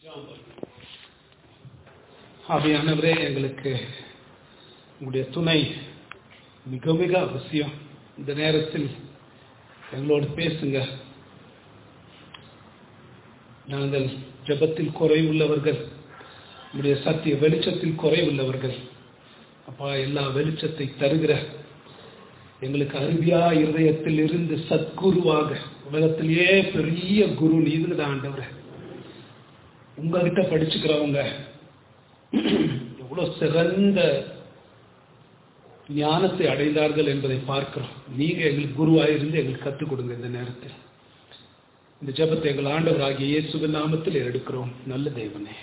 ஆவியானவரே எங்களுக்கு உங்களுடைய துணை மிக மிக அவசியம் இந்த நேரத்தில் எங்களோடு பேசுங்க நாங்கள் ஜெபத்தில் குறைவுள்ளவர்கள் உங்களுடைய சத்திய வெளிச்சத்தில் குறைவுள்ளவர்கள் அப்பா எல்லா வெளிச்சத்தை தருகிற எங்களுக்கு அருவியா இருதயத்தில் இருந்து சத்குருவாக உலகத்திலேயே பெரிய குரு நீதுங்க ஆண்டவரை உங்ககிட்ட படிச்சுக்கிறவங்க எவ்வளவு சிறந்த ஞானத்தை அடைந்தார்கள் என்பதை பார்க்கிறோம் நீங்க எங்களுக்கு குருவாயிருந்து எங்களுக்கு கற்றுக் கொடுங்க இந்த நேரத்தில் இந்த ஜபத்தை எங்கள் ஆண்டவர் ஆகிய இயேசுவின் நாமத்தில் எடுக்கிறோம் நல்ல தேவனே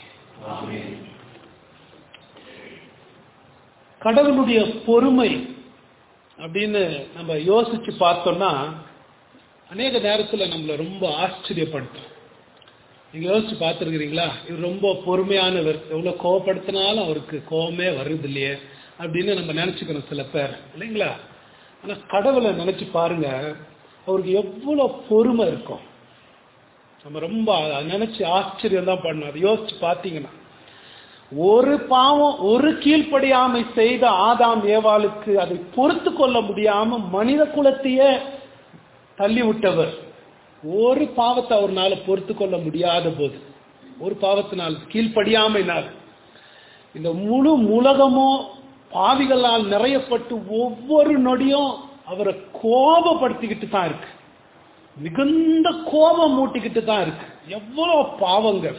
கடவுளுடைய பொறுமை அப்படின்னு நம்ம யோசிச்சு பார்த்தோம்னா அநேக நேரத்தில் நம்மளை ரொம்ப ஆச்சரியப்படுத்தும் நீங்க யோசிச்சு பார்த்துருக்கிறீங்களா இவர் ரொம்ப பொறுமையானவர் எவ்வளவு கோவப்படுத்தினாலும் அவருக்கு கோவமே வருது இல்லையே அப்படின்னு நம்ம நினைச்சுக்கணும் சில பேர் இல்லைங்களா ஆனா கடவுளை நினைச்சு பாருங்க அவருக்கு எவ்வளவு பொறுமை இருக்கும் நம்ம ரொம்ப நினைச்சு ஆச்சரியம் தான் பண்ணணும் அதை யோசிச்சு பார்த்தீங்கன்னா ஒரு பாவம் ஒரு கீழ்ப்படியாமை செய்த ஆதாம் ஏவாளுக்கு அதை பொறுத்து கொள்ள முடியாம மனித குலத்தையே தள்ளி விட்டவர் ஒரு பாவத்தை அவர்னால பொறுத்து கொள்ள முடியாத போது ஒரு பாவத்தினால் கீழ்ப்படியாமைனால் இந்த முழு உலகமும் பாவிகளால் நிறையப்பட்டு ஒவ்வொரு நொடியும் அவரை கோபப்படுத்திக்கிட்டு தான் இருக்கு மிகுந்த கோபம் மூட்டிக்கிட்டு தான் இருக்கு எவ்வளவு பாவங்கள்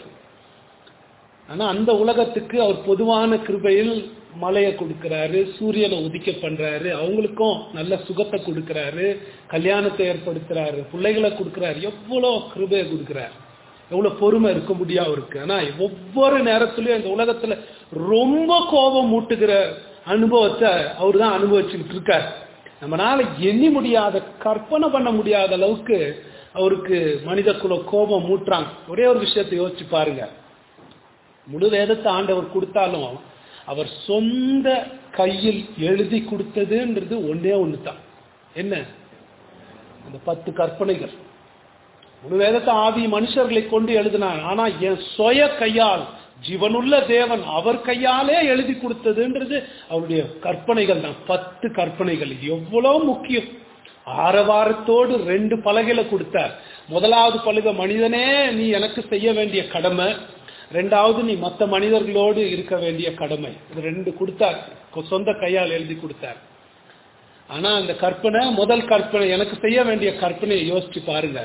ஆனா அந்த உலகத்துக்கு அவர் பொதுவான கிருபையில் மலையை கொடுக்கிறாரு சூரியனை உதிக்க பண்றாரு அவங்களுக்கும் நல்ல சுகத்தை கொடுக்கிறாரு கல்யாணத்தை ஏற்படுத்துறாரு பிள்ளைகளை கொடுக்கிறாரு எவ்வளவு கிருபையை கொடுக்கிறாரு எவ்வளவு பொறுமை இருக்க முடியும் அவருக்கு ஆனா ஒவ்வொரு நேரத்திலயும் இந்த உலகத்துல ரொம்ப கோபம் மூட்டுகிற அனுபவத்தை அவர் தான் அனுபவிச்சுக்கிட்டு இருக்காரு நம்மளால எண்ணி முடியாத கற்பனை பண்ண முடியாத அளவுக்கு அவருக்கு மனித குல கோபம் மூட்டுறாங்க ஒரே ஒரு விஷயத்தை யோசிச்சு பாருங்க முழு வேதத்தை ஆண்டவர் கொடுத்தாலும் அவர் சொந்த கையில் எழுதி கொடுத்ததுன்றது ஒன்னே ஒன்று தான் என்ன அந்த பத்து கற்பனைகள் முழு வேதத்தை ஆதி மனுஷர்களை கொண்டு எழுதினார் ஆனா என் சுய கையால் ஜீவனுள்ள தேவன் அவர் கையாலே எழுதி கொடுத்ததுன்றது அவருடைய கற்பனைகள் தான் பத்து கற்பனைகள் இது எவ்வளவு முக்கியம் ஆரவாரத்தோடு ரெண்டு பலகையில கொடுத்தார் முதலாவது பலகை மனிதனே நீ எனக்கு செய்ய வேண்டிய கடமை ரெண்டாவது நீ மற்ற மனிதர்களோடு இருக்க வேண்டிய கடமை இது ரெண்டு கொடுத்தார் சொந்த கையால் எழுதி கொடுத்தார் ஆனா அந்த கற்பனை முதல் கற்பனை எனக்கு செய்ய வேண்டிய கற்பனையை யோசிச்சு பாருங்க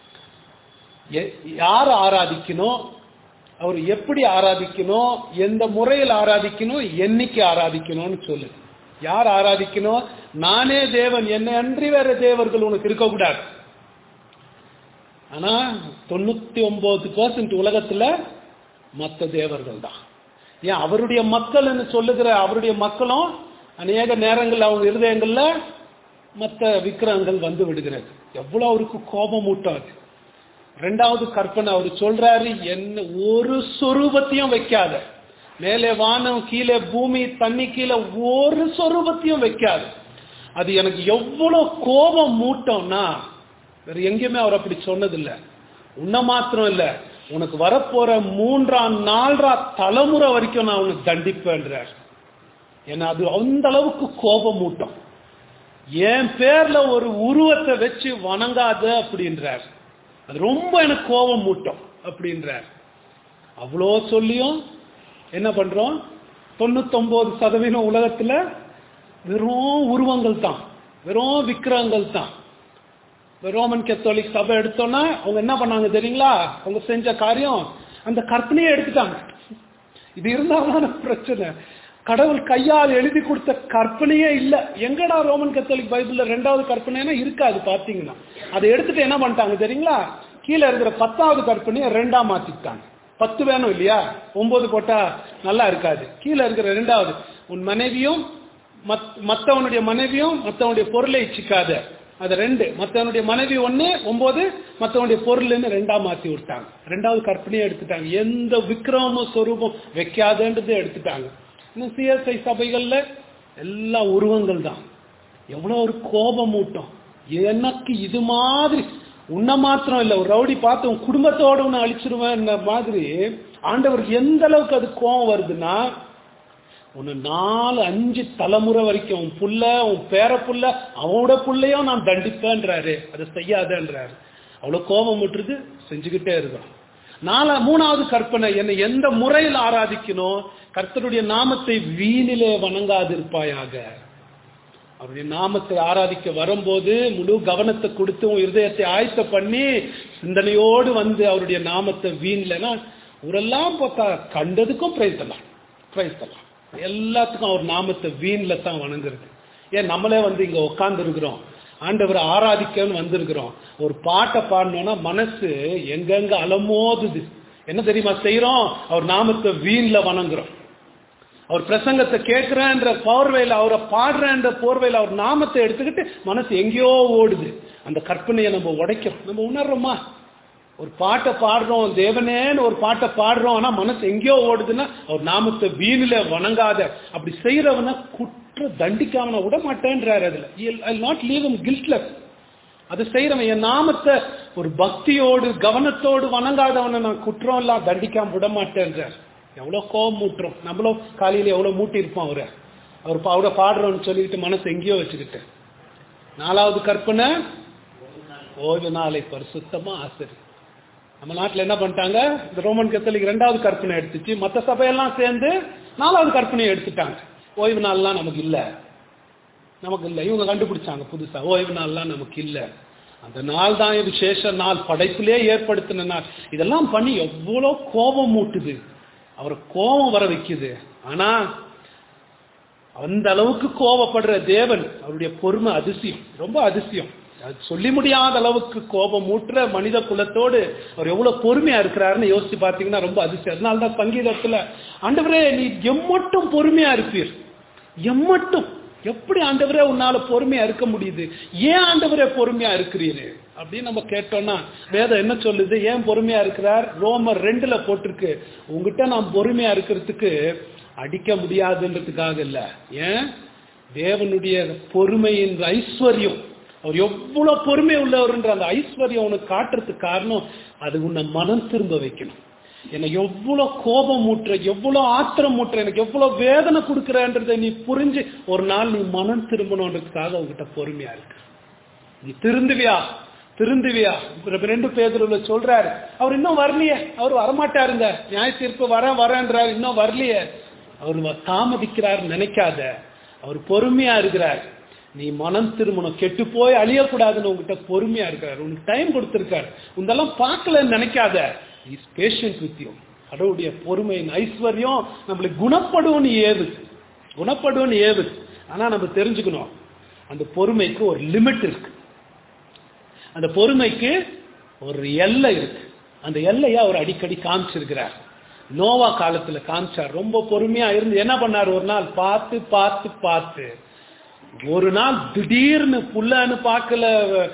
யார் ஆராதிக்கணும் அவர் எப்படி ஆராதிக்கணும் எந்த முறையில் ஆராதிக்கணும் என்னைக்கு ஆராதிக்கணும்னு சொல்லு யார் ஆராதிக்கணும் நானே தேவன் என்னை அன்றி வேற தேவர்கள் உனக்கு இருக்கக்கூடாது ஆனா தொண்ணூத்தி ஒன்பது பர்சன்ட் உலகத்துல மற்ற தேவர்கள் தான் ஏன் அவருடைய மக்கள்னு சொல்லுகிற அவருடைய மக்களும் அநேக நேரங்கள் அவங்க இருதயங்கள்ல மற்ற விக்கிரகங்கள் வந்து விடுகிறது எவ்வளவு அவருக்கு கோபம் ஊட்டாது ரெண்டாவது கற்பனை அவர் சொல்றாரு என்ன ஒரு சொரூபத்தையும் வைக்காத மேலே வானம் கீழே பூமி தண்ணி கீழே ஒரு சொரூபத்தையும் வைக்காது அது எனக்கு எவ்வளவு கோபம் மூட்டோம்னா வேற எங்கேயுமே அவர் அப்படி சொன்னதில்லை உன்ன மாத்திரம் இல்ல உனக்கு வரப்போற மூன்றாம் நாலரா தலைமுறை வரைக்கும் நான் உனக்கு தண்டிப்பேன்றார் ஏன்னா அது அந்த அளவுக்கு கோபம் மூட்டம் என் பேர்ல ஒரு உருவத்தை வச்சு வணங்காத அப்படின்றார் அது ரொம்ப எனக்கு கோபம் மூட்டம் அப்படின்றார் அவ்வளோ சொல்லியும் என்ன பண்றோம் தொண்ணூத்தொன்பது சதவீதம் உலகத்துல வெறும் உருவங்கள் தான் வெறும் விக்கிரகங்கள் தான் ரோமன் கத்தோலிக் சபை எடுத்தோன்னா அவங்க என்ன பண்ணாங்க தெரியுங்களா அவங்க செஞ்ச காரியம் அந்த கற்பனையை எடுத்துட்டாங்க இது இருந்தாலும் பிரச்சனை கடவுள் கையால் எழுதி கொடுத்த கற்பனையே இல்லை எங்கடா ரோமன் கத்தோலிக் பைபிள்ல ரெண்டாவது கற்பனைனா இருக்காது பாத்தீங்கன்னா அதை எடுத்துட்டு என்ன பண்ணிட்டாங்க தெரியுங்களா கீழே இருக்கிற பத்தாவது கற்பனையை ரெண்டா மாத்திட்டாங்க பத்து வேணும் இல்லையா ஒன்பது போட்டா நல்லா இருக்காது கீழே இருக்கிற ரெண்டாவது உன் மனைவியும் மத்தவனுடைய மனைவியும் மத்தவனுடைய பொருளை இச்சிக்காத அது ரெண்டு மத்தவனுடைய மனைவி ஒண்ணு ஒன்பது மத்தவனுடைய பொருள்னு ரெண்டா மாத்தி விட்டாங்க ரெண்டாவது கற்பனையை எடுத்துட்டாங்க எந்த விக்ரம சொரூபம் வைக்காதன்றதை எடுத்துட்டாங்க இன்னும் சிஎஸ்ஐ சபைகள்ல எல்லா உருவங்கள் தான் எவ்வளவு ஒரு கோபம் ஊட்டம் எனக்கு இது மாதிரி உன்னை மாத்திரம் இல்ல ஒரு ரவுடி பார்த்து உன் குடும்பத்தோட உன்னை அழிச்சிருவேன் மாதிரி ஆண்டவருக்கு எந்த அளவுக்கு அது கோபம் வருதுன்னா உன்னை நாலு அஞ்சு தலைமுறை வரைக்கும் உன் புள்ள உன் பேர புள்ள அவனோட புள்ளையும் நான் தண்டிப்பேன்றாரு அதை செய்யாதன்றாரு அவ்வளவு கோபம் விட்டுறது செஞ்சுக்கிட்டே இருக்கிறோம் நாலா மூணாவது கற்பனை என்னை எந்த முறையில் ஆராதிக்கணும் கர்த்தருடைய நாமத்தை வீணிலே வணங்காதிருப்பாயாக அவருடைய நாமத்தை ஆராதிக்க வரும்போது முழு கவனத்தை கொடுத்து உன் இருதயத்தை ஆயத்த பண்ணி சிந்தனையோடு வந்து அவருடைய நாமத்தை வீண்லனா ஊரெல்லாம் பார்த்தா கண்டதுக்கும் பிரைஸ் தரலாம் பிரைஸ் தரலாம் எல்லாத்துக்கும் அவர் நாமத்தை வீண்ல தான் வணங்குறது ஏன் நம்மளே வந்து இங்க உட்கார்ந்து இருக்கிறோம் ஆண்டவரை ஆராதிக்கன்னு வந்திருக்கிறோம் ஒரு பாட்டை பாடணும்னா மனசு எங்கெங்க அலமோதுது என்ன தெரியுமா செய்யறோம் அவர் நாமத்தை வீண்ல வணங்குறோம் அவர் பிரசங்கத்தை கேட்கிறேன்ற போர்வையில் அவரை பாடுறேன்ற போர்வையில் அவர் நாமத்தை எடுத்துக்கிட்டு மனசு எங்கேயோ ஓடுது அந்த கற்பனையை நம்ம உடைக்கிறோம் நம்ம உணர்றோமா ஒரு பாட்டை பாடுறோம் தேவனேன்னு ஒரு பாட்டை பாடுறோம் ஆனா மனசு எங்கேயோ ஓடுதுன்னா அவர் நாமத்தை வீணில வணங்காத அப்படி செய்யறவன குற்ற தண்டிக்காம நான் விட மாட்டேன்றாரு அதுல ஐ நாட் லீவ் இம் கில்ட்லெஸ் அது செய்யறவன் என் நாமத்தை ஒரு பக்தியோடு கவனத்தோடு வணங்காதவனை நான் குற்றம் எல்லாம் தண்டிக்காம விட மாட்டேன்றார் எவ்வளவு கோபம் மூட்டுறோம் நம்மளும் காலையில எவ்வளவு மூட்டி இருப்போம் அவரை அவர் அவரை பாடுறோம்னு சொல்லிக்கிட்டு மனசு எங்கேயோ வச்சுக்கிட்டு நாலாவது கற்பனை ஓய்வு நாளை பரிசுத்தமா ஆசரி நம்ம நாட்டில் என்ன பண்ணிட்டாங்க இந்த ரோமன் கத்தலிக் ரெண்டாவது கற்பனை எடுத்துச்சு மற்ற சபையெல்லாம் சேர்ந்து நாலாவது கற்பனையை எடுத்துட்டாங்க ஓய்வு நாள்லாம் நமக்கு இல்லை நமக்கு இல்லை இவங்க கண்டுபிடிச்சாங்க புதுசா ஓய்வு நாள்லாம் நமக்கு இல்லை அந்த நாள் தான் விசேஷ நாள் படைப்பிலே ஏற்படுத்தின நாள் இதெல்லாம் பண்ணி எவ்வளோ கோபம் மூட்டுது அவரை கோபம் வர வைக்குது ஆனா அந்த அளவுக்கு கோபப்படுற தேவன் அவருடைய பொறுமை அதிசயம் ரொம்ப அதிசயம் அது சொல்லி முடியாத அளவுக்கு கோபம் ஊற்ற மனித குலத்தோடு அவர் எவ்வளவு பொறுமையா இருக்கிறாருன்னு யோசிச்சு பார்த்தீங்கன்னா ரொம்ப அதிசயம் அதனால்தான் சங்கீதத்துல ஆண்டவரே நீ எம்மட்டும் பொறுமையா இருப்பீர் எம்மட்டும் எப்படி ஆண்டவரே உன்னால பொறுமையா இருக்க முடியுது ஏன் ஆண்டவரே பொறுமையா இருக்கிறீரு அப்படின்னு நம்ம கேட்டோம்னா வேதம் என்ன சொல்லுது ஏன் பொறுமையா இருக்கிறார் ரோமர் ரெண்டுல போட்டிருக்கு உங்ககிட்ட நான் பொறுமையா இருக்கிறதுக்கு அடிக்க முடியாதுன்றதுக்காக இல்ல ஏன் தேவனுடைய பொறுமையின் ஐஸ்வர்யம் அவர் எவ்வளவு பொறுமை உள்ளவர்ன்ற அந்த ஐஸ்வர்யம் உனக்கு காட்டுறதுக்கு காரணம் அது உன்னை மனம் திரும்ப வைக்கணும் என்னை எவ்வளவு கோபம் ஊற்ற எவ்வளவு ஆத்திரம் ஊற்ற எனக்கு எவ்வளவு வேதனை கொடுக்குறன்றதை நீ புரிஞ்சு ஒரு நாள் நீ மனம் திரும்பணுன்றதுக்காக உங்ககிட்ட பொறுமையா இருக்கு நீ திருந்துவியா திருந்துவியா ரெண்டு பேதர்ல சொல்றாரு அவர் இன்னும் வரலையே அவர் வரமாட்டாருங்க நியாய தீர்ப்பு வர வரன்றாரு இன்னும் வரலையே அவர் தாமதிக்கிறார் நினைக்காத அவர் பொறுமையா இருக்கிறார் நீ மனம் திருமணம் கெட்டு போய் அழியக்கூடாதுன்னு உங்ககிட்ட பொறுமையா இருக்கிறார் உனக்கு டைம் கொடுத்திருக்காரு உந்தெல்லாம் பார்க்கலன்னு நினைக்காத இஸ் பேஷண்ட் வித் யூ கடவுளுடைய பொறுமையின் ஐஸ்வர்யம் நம்மளுக்கு குணப்படும்னு ஏது குணப்படும்னு ஏது ஆனா நம்ம தெரிஞ்சுக்கணும் அந்த பொறுமைக்கு ஒரு லிமிட் இருக்கு அந்த பொறுமைக்கு ஒரு எல்லை இருக்கு அந்த எல்லையை அவர் அடிக்கடி காமிச்சிருக்கிறார் நோவா காலத்துல காமிச்சார் ரொம்ப பொறுமையா இருந்து என்ன பண்ணார் ஒரு நாள் பார்த்து பார்த்து பார்த்து ஒரு நாள் திடீர்னு புல்லன்னு பார்க்கல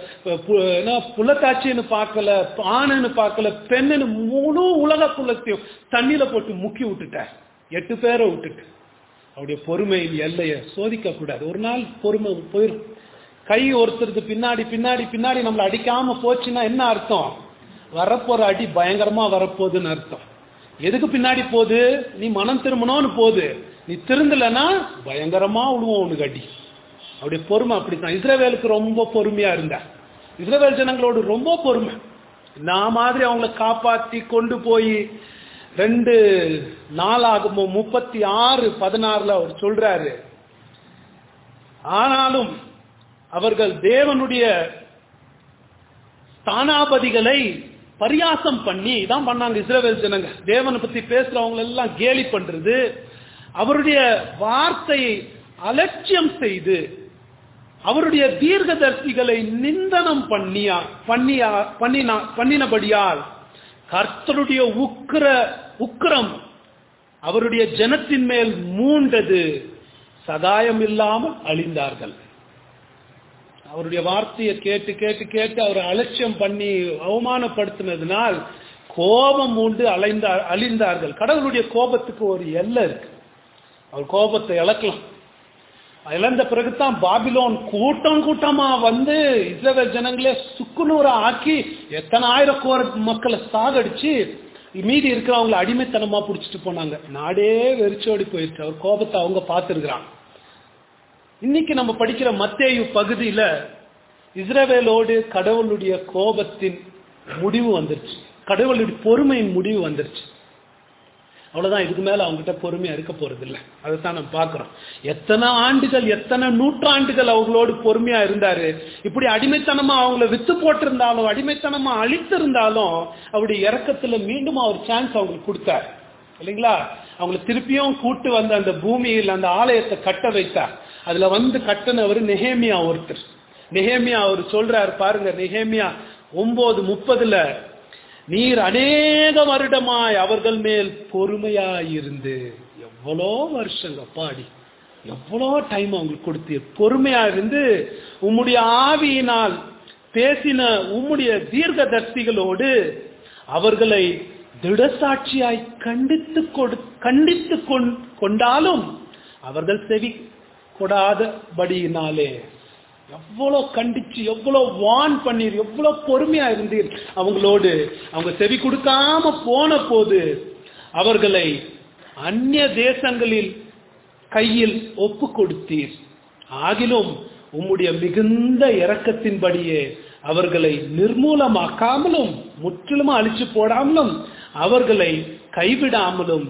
புள்ளத்தாச்சின்னு பார்க்கல ஆணுன்னு பார்க்கல பெண்ணுன்னு முழு உலக புலத்தையும் தண்ணியில போட்டு முக்கி விட்டுட்டார் எட்டு பேரை விட்டுட்டு அவருடைய பொறுமையின் எல்லைய சோதிக்க கூடாது ஒரு நாள் பொறுமை போயிடும் கை ஒருத்தருக்கு பின்னாடி பின்னாடி பின்னாடி நம்மளை அடிக்காம போச்சுன்னா என்ன அர்த்தம் வரப்போற அடி பயங்கரமா வரப்போகுதுன்னு அர்த்தம் எதுக்கு பின்னாடி போகுது நீ மனம் திரும்பணும்னு போகுது நீ திருந்தலன்னா பயங்கரமா விடுவோம் உனக்கு அடி அவருடைய பொறுமை அப்படித்தான் இஸ்ரேவேலுக்கு ரொம்ப பொறுமையா இருந்தார் இஸ்ரேவேல் ஜனங்களோடு ரொம்ப பொறுமை நான் மாதிரி அவங்கள காப்பாத்தி கொண்டு போய் ரெண்டு நாளாகும் முப்பத்தி ஆறு பதினாறுல அவர் சொல்றாரு ஆனாலும் அவர்கள் தேவனுடைய ஸ்தானாபதிகளை பரியாசம் பண்ணி இதான் பண்ணாங்க இஸ்ரேவேல் ஜனங்க தேவனை பத்தி பேசுறவங்க எல்லாம் கேலி பண்றது அவருடைய வார்த்தையை அலட்சியம் செய்து அவருடைய தீர்க்கதர்சிகளை நிந்தனம் பண்ணியா பண்ணியா பண்ணினா பண்ணினபடியால் கர்த்தருடைய உக்கிர உக்கிரம் அவருடைய ஜனத்தின் மேல் மூண்டது சகாயம் இல்லாமல் அழிந்தார்கள் அவருடைய வார்த்தையை கேட்டு கேட்டு கேட்டு அவரை அலட்சியம் பண்ணி அவமானப்படுத்தினதுனால் கோபம் உண்டு அலைந்த அழிந்தார்கள் கடவுளுடைய கோபத்துக்கு ஒரு எல்லை இருக்கு அவர் கோபத்தை இழக்கலாம் இழந்த பிறகுதான் பாபிலோன் கூட்டம் கூட்டமா வந்து இஸ்ரேல் ஜனங்களே சுக்குநூறா ஆக்கி எத்தனை ஆயிரம் கோர மக்களை சாகடிச்சு மீதி இருக்கிறவங்கள அடிமைத்தனமா புடிச்சிட்டு போனாங்க நாடே வெறிச்சோடி போயிடுச்சு அவர் கோபத்தை அவங்க பார்த்துருக்குறாங்க இன்னைக்கு நம்ம படிக்கிற மத்தேயு பகுதியில இஸ்ரவேலோடு கடவுளுடைய கோபத்தின் முடிவு வந்துருச்சு கடவுளுடைய பொறுமையின் முடிவு வந்துருச்சு அவ்வளவுதான் இதுக்கு மேல அவங்ககிட்ட பொறுமையா இருக்க போறது இல்ல அதைத்தான் நம்ம பாக்குறோம் எத்தனை ஆண்டுகள் எத்தனை நூற்றாண்டுகள் அவங்களோடு பொறுமையா இருந்தாரு இப்படி அடிமைத்தனமா அவங்கள வித்து போட்டிருந்தாலும் அடிமைத்தனமா அழித்திருந்தாலும் அவருடைய இறக்கத்துல மீண்டும் அவர் சான்ஸ் அவங்களுக்கு கொடுத்தார் இல்லைங்களா அவங்களை திருப்பியும் கூட்டு வந்து அந்த பூமியில் அந்த ஆலயத்தை கட்ட வைத்தார் அதுல வந்து கட்டினவர் நெஹேமியா ஒருத்தர் நெஹேமியா அவர் சொல்றாரு பாருங்க நெஹேமியா ஒன்பது முப்பதுல நீர் அநேக வருடமாய் அவர்கள் மேல் பொறுமையாயிருந்து எவ்வளோ வருஷங்க பாடி எவ்வளோ டைம் அவங்களுக்கு கொடுத்தீர் பொறுமையா இருந்து உம்முடைய ஆவியினால் பேசின உம்முடைய தீர்க்கதர்சிகளோடு அவர்களை திடசாட்சியாய் கண்டித்து கொடு கண்டித்து கொண்- கொண்டாலும் அவர்கள் செவி கொடாதபடியினாலே எவ்வளவு கண்டிச்சு எவ்வளவு வான் பண்ணீர் எவ்வளவு பொறுமையா இருந்தீர் அவங்களோடு அவங்க செவி கொடுக்காம போன போது அவர்களை அந்நிய தேசங்களில் கையில் ஒப்பு கொடுத்தீர் ஆகிலும் உம்முடைய மிகுந்த இரக்கத்தின்படியே அவர்களை நிர்மூலமாக்காமலும் முற்றிலுமா அழிச்சு போடாமலும் அவர்களை கைவிடாமலும்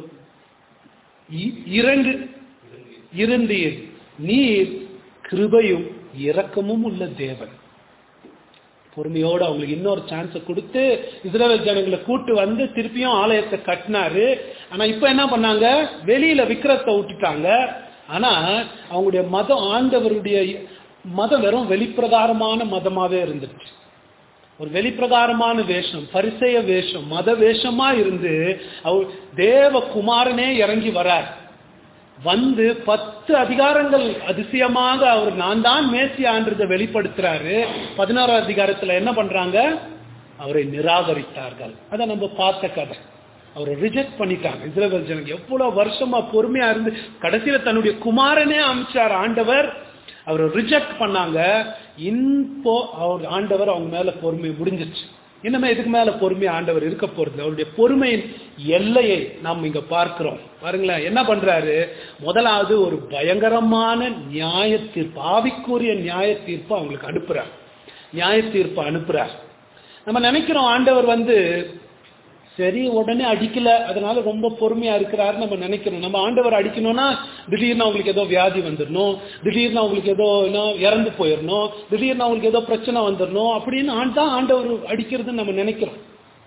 இ- இறங்கு இருந்தீர் நீர் கிருபையும் இரக்கமும் உள்ள தேவன் பொறுமையோடு அவங்களுக்கு இன்னொரு சான்ஸை கொடுத்து இஸ்ரேல் ஜனங்களை கூட்டு வந்து திருப்பியும் ஆலயத்தை கட்டினாரு ஆனா இப்ப என்ன பண்ணாங்க வெளியில விக்கிரத்தை விட்டுட்டாங்க ஆனா அவங்களுடைய மதம் ஆண்டவருடைய மதம் வெறும் வெளிப்பிரகாரமான மதமாவே இருந்துச்சு ஒரு வெளிப்பிரகாரமான வேஷம் பரிசெய வேஷம் மத வேஷமா இருந்து அவர் தேவ குமாரனே இறங்கி வரார் வந்து பத்து அதிகாரங்கள் அதிசயமாக அவர் நான் தான் மேசியான்றதை வெளிப்படுத்துறாரு பதினாறாம் அதிகாரத்துல என்ன பண்றாங்க அவரை நிராகரித்தார்கள் அதை நம்ம பார்த்த கதை அவரை ரிஜெக்ட் பண்ணிட்டாங்க இஸ்ரேல் ஜனங்க எவ்வளவு வருஷமா பொறுமையா இருந்து கடைசியில தன்னுடைய குமாரனே அமிச்சார் ஆண்டவர் அவரை ரிஜெக்ட் பண்ணாங்க இப்போ அவர் ஆண்டவர் அவங்க மேல பொறுமை முடிஞ்சிச்சு இன்னுமே இதுக்கு மேல பொறுமை ஆண்டவர் இருக்க போறது அவருடைய பொறுமையின் எல்லையை நாம் இங்க பார்க்கிறோம் பாருங்களேன் என்ன பண்றாரு முதலாவது ஒரு பயங்கரமான நியாய தீர்ப்பு ஆவிக்குரிய நியாய தீர்ப்பு அவங்களுக்கு அனுப்புறார் நியாய தீர்ப்பு அனுப்புறார் நம்ம நினைக்கிறோம் ஆண்டவர் வந்து சரி உடனே அடிக்கல அதனால ரொம்ப பொறுமையா இருக்கிறாரு நம்ம நினைக்கிறோம் நம்ம ஆண்டவர் அடிக்கணும்னா திடீர்னு அவங்களுக்கு ஏதோ வியாதி வந்துடணும் திடீர்னு அவங்களுக்கு ஏதோ என்ன இறந்து போயிடணும் திடீர்னு அவங்களுக்கு ஏதோ பிரச்சனை வந்துடணும் அப்படின்னு ஆண் தான் ஆண்டவர் அடிக்கிறதுன்னு நம்ம நினைக்கிறோம்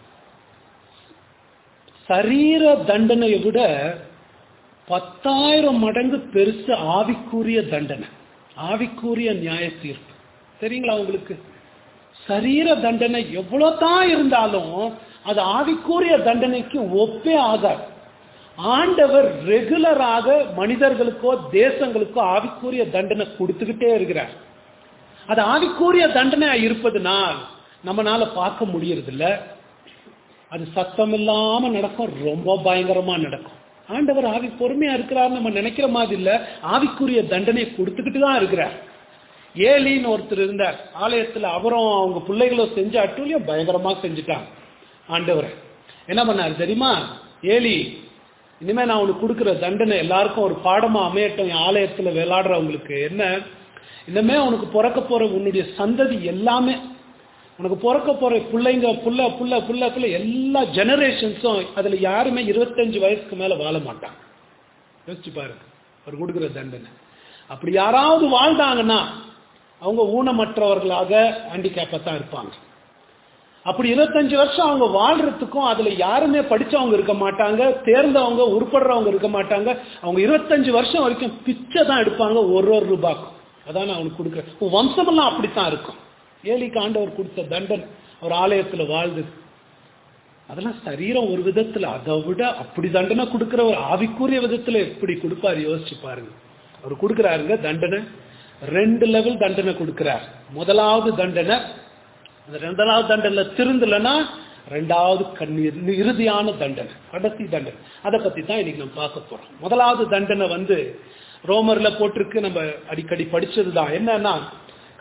சரீர தண்டனையை விட பத்தாயிரம் மடங்கு பெருசு ஆவிக்குரிய தண்டனை ஆவிக்குரிய நியாய தீர்ப்பு சரிங்களா உங்களுக்கு சரீர தண்டனை எவ்வளவு தான் இருந்தாலும் அது ஆவிக்குரிய தண்டனைக்கு ஒப்பே ஆகாது ஆண்டவர் ரெகுலராக மனிதர்களுக்கோ தேசங்களுக்கோ ஆவிக்குரிய தண்டனை கொடுத்துக்கிட்டே இருக்கிறார் அது ஆவிக்குரிய தண்டனையா இருப்பதுனால் நம்மனால பார்க்க முடியறதில்ல அது சத்தம் இல்லாம நடக்கும் ரொம்ப பயங்கரமா நடக்கும் ஆண்டவர் ஆவி பொறுமையா இருக்கிறார் நம்ம நினைக்கிற மாதிரி இல்ல ஆவிக்குரிய தண்டனை கொடுத்துக்கிட்டு தான் இருக்கிறார் ஏலின்னு ஒருத்தர் இருந்தார் ஆலயத்துல அவரும் அவங்க பிள்ளைகளும் செஞ்ச அட்டூழியம் பயங்கரமா செஞ்சுட்டாங்க ஆண்டவர் என்ன பண்ணாரு தெரியுமா ஏலி இனிமே நான் உனக்கு கொடுக்குற தண்டனை எல்லாருக்கும் ஒரு பாடமா அமையட்டும் என் ஆலயத்துல விளையாடுறவங்களுக்கு என்ன இனிமே உனக்கு பிறக்க போற உன்னுடைய சந்ததி எல்லாமே உனக்கு பிறக்க போற பிள்ளைங்க புள்ள புள்ள புள்ள புள்ள எல்லா ஜெனரேஷன்ஸும் அதுல யாருமே இருபத்தஞ்சு வயசுக்கு மேல வாழ மாட்டாங்க யோசிச்சு பாருங்க அவர் கொடுக்குற தண்டனை அப்படி யாராவது வாழ்ந்தாங்கன்னா அவங்க ஊனமற்றவர்களாக ஹேண்டிகேப்பா தான் இருப்பாங்க அப்படி இருபத்தஞ்சு வருஷம் அவங்க வாழ்றதுக்கும் அதுல யாருமே படிச்சவங்க இருக்க மாட்டாங்க தேர்ந்தவங்க உருப்படுறவங்க இருக்க மாட்டாங்க அவங்க இருபத்தஞ்சு வருஷம் வரைக்கும் பிச்சை தான் எடுப்பாங்க ஒரு ஒரு ரூபாய்க்கும் அதான் நான் அவனுக்கு கொடுக்குறேன் உன் வம்சமெல்லாம் அப்படித்தான் இருக்கும் ஏலிக்கு ஆண்டவர் கொடுத்த தண்டன் அவர் ஆலயத்துல வாழ்ந்தது அதெல்லாம் சரீரம் ஒரு விதத்துல அதை விட அப்படி தண்டனை கொடுக்கிற ஒரு ஆவிக்குரிய விதத்துல எப்படி கொடுப்பாரு யோசிச்சு பாருங்க அவர் கொடுக்குறாருங்க தண்டனை ரெண்டு லெவல் தண்டனை கொடுக்கிறார் முதலாவது தண்டனை அந்த ரெண்டாவது தண்டனை திருந்தலைன்னா ரெண்டாவது கண்ணீர் இறுதியான தண்டனை கடைசி தண்டனை அதை பத்தி தான் இன்னைக்கு நம்ம பார்க்க போறோம் முதலாவது தண்டனை வந்து ரோமர்ல போட்டிருக்கு நம்ம அடிக்கடி படிச்சதுதான் என்னன்னா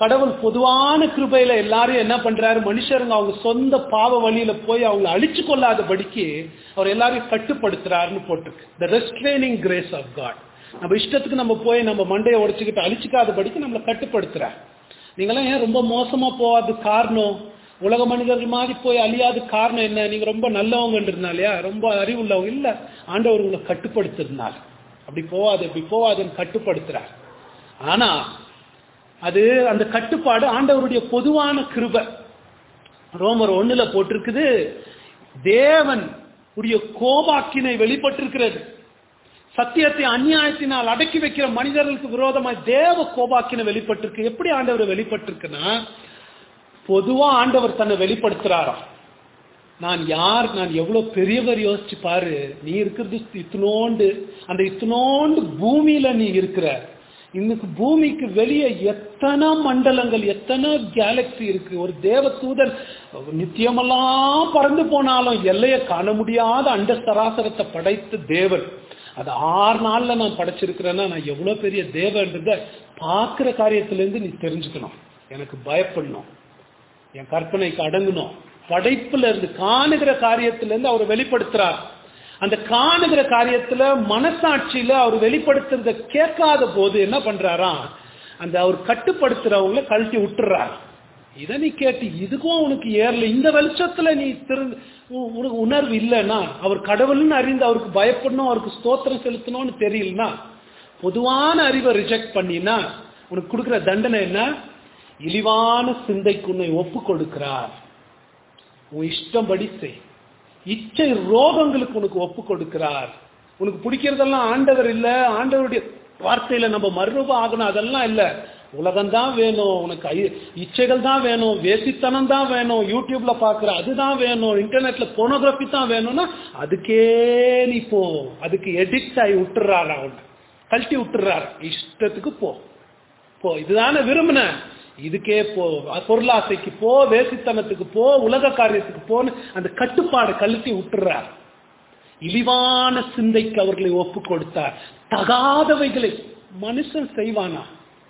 கடவுள் பொதுவான கிருபையில எல்லாரும் என்ன பண்றாரு மனுஷருங்க அவங்க சொந்த பாவ வழியில போய் அவங்கள அழிச்சு கொள்ளாதபடிக்கு அவர் எல்லாரையும் கட்டுப்படுத்துறாருன்னு போட்டிருக்கு the restraining grace of God நம்ம இஷ்டத்துக்கு நம்ம போய் நம்ம மண்டையை உடைச்சுக்கிட்டு அழிச்சுக்காதபடிக்கு நம்மளை கட்டுப்படுத்துறார் நீங்களாம் ஏன் ரொம்ப மோசமா போகாத காரணம் உலக மனிதர்கள் மாதிரி போய் அழியாத காரணம் என்ன நீங்க ரொம்ப நல்லவங்கன்றதுனாலயா ரொம்ப அறிவுள்ளவங்க இல்ல ஆண்டவர் உங்களை கட்டுப்படுத்துறதுனால அப்படி போவாது இப்படி போவாதுன்னு கட்டுப்படுத்துறார் ஆனா அது அந்த கட்டுப்பாடு ஆண்டவருடைய பொதுவான கிருபை ரோமர் ஒண்ணுல போட்டிருக்குது தேவன் உடைய கோபாக்கினை வெளிப்பட்டிருக்கிறது சத்தியத்தை அநியாயத்தினால் அடக்கி வைக்கிற மனிதர்களுக்கு விரோதமாய் தேவ கோபாக்கினை வெளிப்பட்டிருக்கு எப்படி ஆண்டவர் வெளிப்பட்டிருக்குன்னா பொதுவா ஆண்டவர் தன்னை வெளிப்படுத்துறாராம் நான் யார் நான் எவ்வளவு பெரியவர் யோசிச்சு பாரு நீ இருக்கிறது இத்தனோண்டு அந்த இத்தனோண்டு பூமியில நீ இருக்கிற இன்னைக்கு பூமிக்கு வெளியே எத்தனை மண்டலங்கள் எத்தனை கேலக்சி இருக்கு ஒரு தேவ தூதன் நித்தியமெல்லாம் பறந்து போனாலும் எல்லையை காண முடியாத அண்ட சராசரத்தை படைத்த தேவன் அது ஆறு நாள்ல நான் படைச்சிருக்கிறேன்னா நான் எவ்வளவு பெரிய தேவன்றத பார்க்கிற காரியத்திலேருந்து நீ தெரிஞ்சுக்கணும் எனக்கு பயப்படணும் என் கற்பனைக்கு அடங்கணும் படைப்புல இருந்து காணுகிற காரியத்திலிருந்து அவர் வெளிப்படுத்துறார் அந்த காணுகிற காரியத்துல மனசாட்சியில அவர் வெளிப்படுத்துறத கேட்காத போது என்ன பண்றாராம் அந்த அவர் கட்டுப்படுத்துறவங்கள கழட்டி விட்டுறார் இதை நீ கேட்டு இதுக்கும் உனக்கு ஏறல இந்த வெளிச்சத்துல நீ திரு உனக்கு உணர்வு இல்லைன்னா அவர் கடவுள்னு அறிந்து அவருக்கு பயப்படணும் அவருக்கு ஸ்தோத்திரம் செலுத்தணும்னு தெரியலனா பொதுவான அறிவை ரிஜெக்ட் பண்ணினா உனக்கு கொடுக்குற தண்டனை என்ன இழிவான சிந்தைக்கு உன்னை ஒப்பு கொடுக்கிறார் உன் இஷ்டம்படி செய் இச்சை ரோகங்களுக்கு உனக்கு ஒப்பு கொடுக்கிறார் உனக்கு பிடிக்கிறதெல்லாம் ஆண்டவர் இல்ல ஆண்டவருடைய வார்த்தையில நம்ம மறுரூபம் ஆகணும் அதெல்லாம் இல்ல உலகம் தான் வேணும் உனக்கு ஐ- இச்சைகள் தான் வேணும் வேசித்தனம் தான் வேணும் யூடியூப்ல பாக்குற அதுதான் வேணும் இன்டர்நெட்ல போனோகிராஃபி தான் வேணும்னா அதுக்கே நீ போ அதுக்கு எடிக்ட் ஆகி விட்டுறாரு அவன் கழட்டி விட்டுறாரு இஷ்டத்துக்கு போ போ இதுதானே விரும்பின இதுக்கே போ பொருளாசைக்கு போ வேசித்தனத்துக்கு போ உலக காரியத்துக்கு போன்னு அந்த கட்டுப்பாடு கழுத்தி விட்டுறார் இழிவான சிந்தைக்கு அவர்களை ஒப்பு கொடுத்தார் தகாதவைகளை மனுஷன் செய்வானா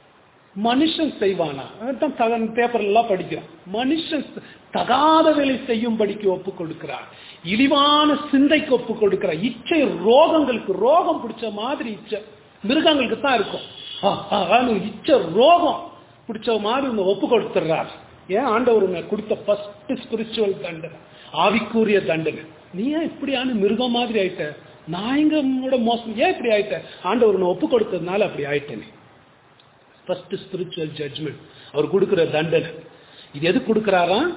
மனுஷன் செய்வானா அதான் தகன் பேப்பர் எல்லாம் படிக்கிறோம் மனுஷன் தகாதவைகளை செய்யும்படிக்கு ஒப்பு கொடுக்கிறார் இழிவான சிந்தைக்கு ஒப்பு கொடுக்கிறார் இச்சை ரோகங்களுக்கு ரோகம் பிடிச்ச மாதிரி இச்சை மிருகங்களுக்கு தான் இருக்கும் ஆ, ஆ, ஆன்னு இச்சை ரோகம் பிடிச்ச மாதிரி உங்க ஒப்பு கொடுத்துடுறார் ஏன் ஆண்டவருங்க கொடுத்த ஃபர்ஸ்ட் ஸ்பிரிச்சுவல் தண்டனை ஆவிக்குரிய தண்டனை நீ ஏன் இப்படியான மிருகம் மாதிரி ஆயிட்ட நான் எங்க உன்னோட மோசம் ஏன் இப்படி ஆயிட்ட ஆண்டவர் உன்னை ஒப்பு கொடுத்ததுனால அப்படி ஆயிட்டேனே ஃபர்ஸ்ட் ஸ்பிரிச்சுவல் ஜட்ஜ்மெண்ட் அவர் கொடுக்கிற தண்டனை இது எது கொடுக்கிறாராம்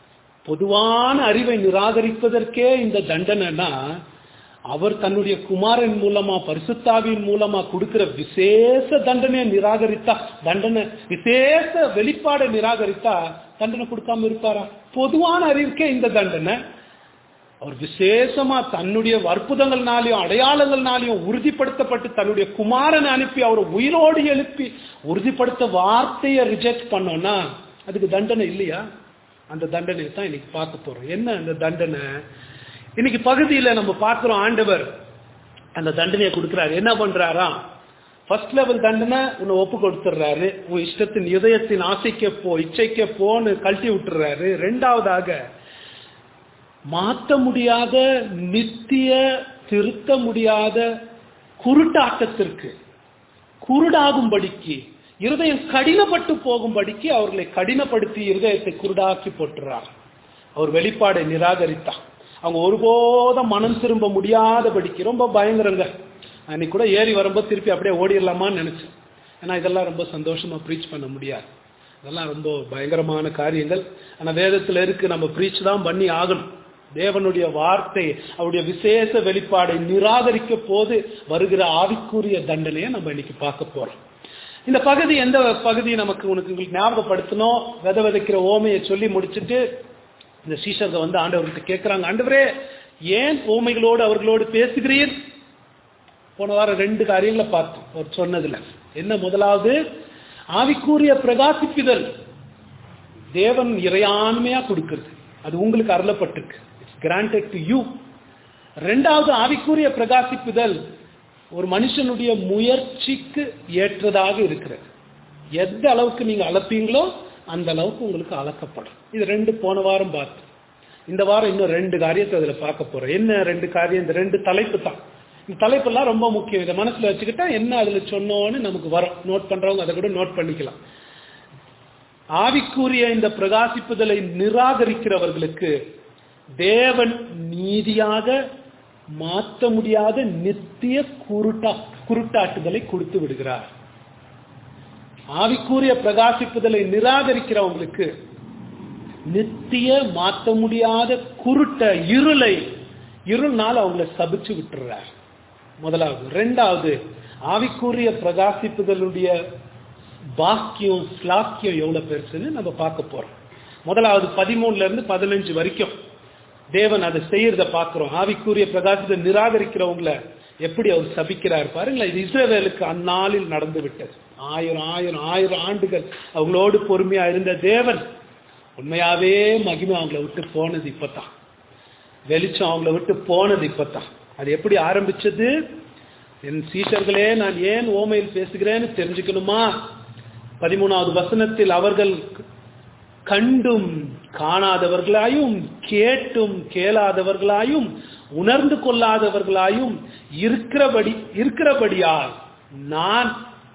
பொதுவான அறிவை நிராகரிப்பதற்கே இந்த தண்டனைனா அவர் தன்னுடைய குமாரன் மூலமா பரிசுத்தாவின் மூலமா கொடுக்கிற விசேஷ தண்டனையை நிராகரித்தா தண்டனை விசேஷ வெளிப்பாடை நிராகரித்தா தண்டனை கொடுக்காம இருப்பாரா பொதுவான அறிவுக்கே இந்த தண்டனை அவர் விசேஷமா தன்னுடைய அற்புதங்கள்னாலையும் அடையாளங்கள்னாலையும் உறுதிப்படுத்தப்பட்டு தன்னுடைய குமாரனை அனுப்பி அவரை உயிரோடு எழுப்பி உறுதிப்படுத்த வார்த்தையை ரிஜெக்ட் பண்ணோம்னா அதுக்கு தண்டனை இல்லையா அந்த தண்டனையை தான் இன்னைக்கு பார்க்க போறோம் என்ன அந்த தண்டனை இன்னைக்கு பகுதியில நம்ம பார்க்கிறோம் ஆண்டவர் அந்த தண்டனையை கொடுக்கிறாரு என்ன பண்றாராம் ஃபர்ஸ்ட் லெவல் தண்டனை உன்னை ஒப்பு கொடுத்துடுறாரு உன் இஷ்டத்தின் இதயத்தின் ஆசைக்க போ இச்சைக்க போன்னு கழட்டி விட்டுறாரு ரெண்டாவதாக மாற்ற முடியாத நித்திய திருத்த முடியாத குருட்டாட்டத்திற்கு குருடாகும்படிக்கு இருதயம் கடினப்பட்டு போகும்படிக்கு அவர்களை கடினப்படுத்தி இருதயத்தை குருடாக்கி போட்டுறார் அவர் வெளிப்பாடை நிராகரித்தார் அவங்க ஒருபோதும் மனம் திரும்ப முடியாதபடிக்கு ரொம்ப பயங்கரங்க அன்னைக்கு கூட ஏறி வரும்போது திருப்பி அப்படியே ஓடிடலாமான்னு நினைச்சேன் ஏன்னா இதெல்லாம் ரொம்ப சந்தோஷமா ப்ரீச் பண்ண முடியாது இதெல்லாம் ரொம்ப பயங்கரமான காரியங்கள் ஆனா வேதத்துல இருக்கு நம்ம ப்ரீச் தான் பண்ணி ஆகணும் தேவனுடைய வார்த்தை அவருடைய விசேஷ வெளிப்பாடை நிராகரிக்க போது வருகிற ஆவிக்குரிய தண்டனையை நம்ம இன்னைக்கு பார்க்க போறோம் இந்த பகுதி எந்த பகுதி நமக்கு உனக்கு உங்களுக்கு ஞாபகப்படுத்தணும் வித விதைக்கிற ஓமையை சொல்லி முடிச்சுட்டு இந்த சீஷர்கள் வந்து ஆண்டவர்கிட்ட கேட்கிறாங்க ஆண்டவரே ஏன் ஓமைகளோடு அவர்களோடு பேசுகிறீர் போன வாரம் ரெண்டு காரியங்களை பார்த்தோம் அவர் சொன்னதுல என்ன முதலாவது ஆவிக்குரிய பிரகாசிப்புதல் தேவன் இறையாண்மையா கொடுக்கிறது அது உங்களுக்கு அருளப்பட்டிருக்கு இட்ஸ் கிராண்டட் டு யூ ரெண்டாவது ஆவிக்குரிய பிரகாசிப்புதல் ஒரு மனுஷனுடைய முயற்சிக்கு ஏற்றதாக இருக்கிறது எந்த அளவுக்கு நீங்க அளப்பீங்களோ அந்த அளவுக்கு உங்களுக்கு அளக்கப்படும் இது ரெண்டு போன வாரம் பார்த்தோம் இந்த வாரம் இன்னும் ரெண்டு காரியத்தை அதுல பார்க்க போறோம் என்ன ரெண்டு காரியம் இந்த ரெண்டு தலைப்பு தான் இந்த தலைப்பெல்லாம் ரொம்ப முக்கியம் இதை மனசுல வச்சுக்கிட்டா என்ன அதுல சொன்னோன்னு நமக்கு வரும் நோட் பண்றவங்க அதை கூட நோட் பண்ணிக்கலாம் ஆவிக்குரிய இந்த பிரகாசிப்புதலை நிராகரிக்கிறவர்களுக்கு தேவன் நீதியாக மாற்ற முடியாத நித்திய குருட்டா குருட்டாட்டுதலை கொடுத்து விடுகிறார் ஆவிக்குரிய பிரகாசிப்புதலை நிராகரிக்கிறவங்களுக்கு நித்திய மாற்ற முடியாத குருட்ட இருளை இருள்னால் அவங்கள சபிச்சு விட்டுறார் முதலாவது ரெண்டாவது ஆவிக்குரிய பிரகாசிப்புதலுடைய பாக்கியம் ஸ்லாக்கியம் எவ்வளவு பெருசுன்னு நம்ம பார்க்க போறோம் முதலாவது பதிமூணுல இருந்து பதினஞ்சு வரைக்கும் தேவன் அதை செய்யறத பார்க்கிறோம் ஆவிக்குரிய பிரகாசத்தை நிராகரிக்கிறவங்கள எப்படி அவர் சபிக்கிறார் பாருங்களேன் இது இஸ்ரவேலுக்கு அந்நாளில் நடந்து விட்டது ஆயிரம் ஆயிரம் ஆயிரம் ஆண்டுகள் அவங்களோடு பொறுமையா இருந்த தேவன் உண்மையாவே மகிமை அவங்கள விட்டு போனது இப்பதான் வெளிச்சம் அவங்கள விட்டு போனது இப்பதான் அது எப்படி ஆரம்பிச்சது என் சீஷர்களே நான் ஏன் ஓமையில் பேசுகிறேன்னு தெரிஞ்சுக்கணுமா பதிமூணாவது வசனத்தில் அவர்கள் கண்டும் காணாதவர்களாயும் கேட்டும் கேளாதவர்களாயும் உணர்ந்து கொள்ளாதவர்களாயும் இருக்கிறபடி இருக்கிறபடியால் நான்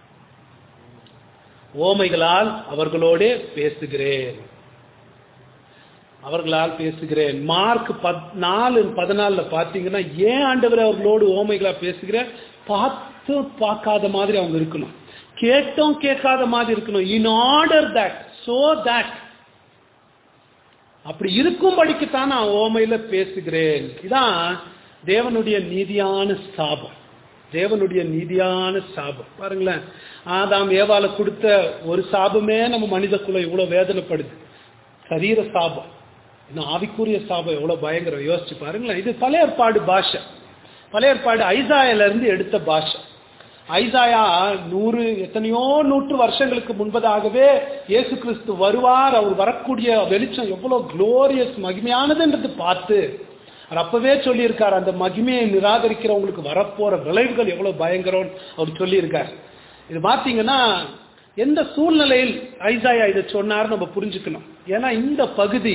ஓமைகளால் அவர்களோடே பேசுகிறேன் அவர்களால் பேசுகிறேன் மார்க் பத் நாலு பதினாலுல பாத்தீங்கன்னா ஏன் ஆண்டவர் அவர்களோடு ஓமைகளா பேசுகிற பார்த்து பார்க்காத மாதிரி அவங்க இருக்கணும் கேட்டும் கேட்காத மாதிரி இருக்கணும் in order that so that அப்படி இருக்கும்படிக்குத்தான் நான் ஓமையில பேசுகிறேன் இதான் தேவனுடைய நீதியான சாபம் தேவனுடைய நீதியான சாபம் பாருங்களேன் ஆதாம் ஏவால கொடுத்த ஒரு சாபமே நம்ம மனித குலம் இவ்வளவு வேதனைப்படுது சரீர சாபம் இன்னும் ஆவிக்குரிய சாபம் எவ்வளவு பயங்கரம் யோசிச்சு பாருங்களேன் இது பழைய ஏற்பாடு பாஷை பழைய ஏற்பாடு ஐசாயில இருந்து எடுத்த பாஷை ஐசாயா நூறு எத்தனையோ நூற்று வருஷங்களுக்கு முன்பதாகவே இயேசு கிறிஸ்து வருவார் அவர் வரக்கூடிய வெளிச்சம் எவ்வளவு குளோரியஸ் மகிமையானதுன்றது பார்த்து அவர் அப்பவே சொல்லியிருக்கார் அந்த மகிமையை நிராகரிக்கிறவங்களுக்கு வரப்போற விளைவுகள் எவ்வளவு பயங்கரம் அவர் சொல்லியிருக்கார் இது பார்த்தீங்கன்னா எந்த சூழ்நிலையில் ஐசாயா இதை சொன்னார் நம்ம புரிஞ்சுக்கணும் ஏன்னா இந்த பகுதி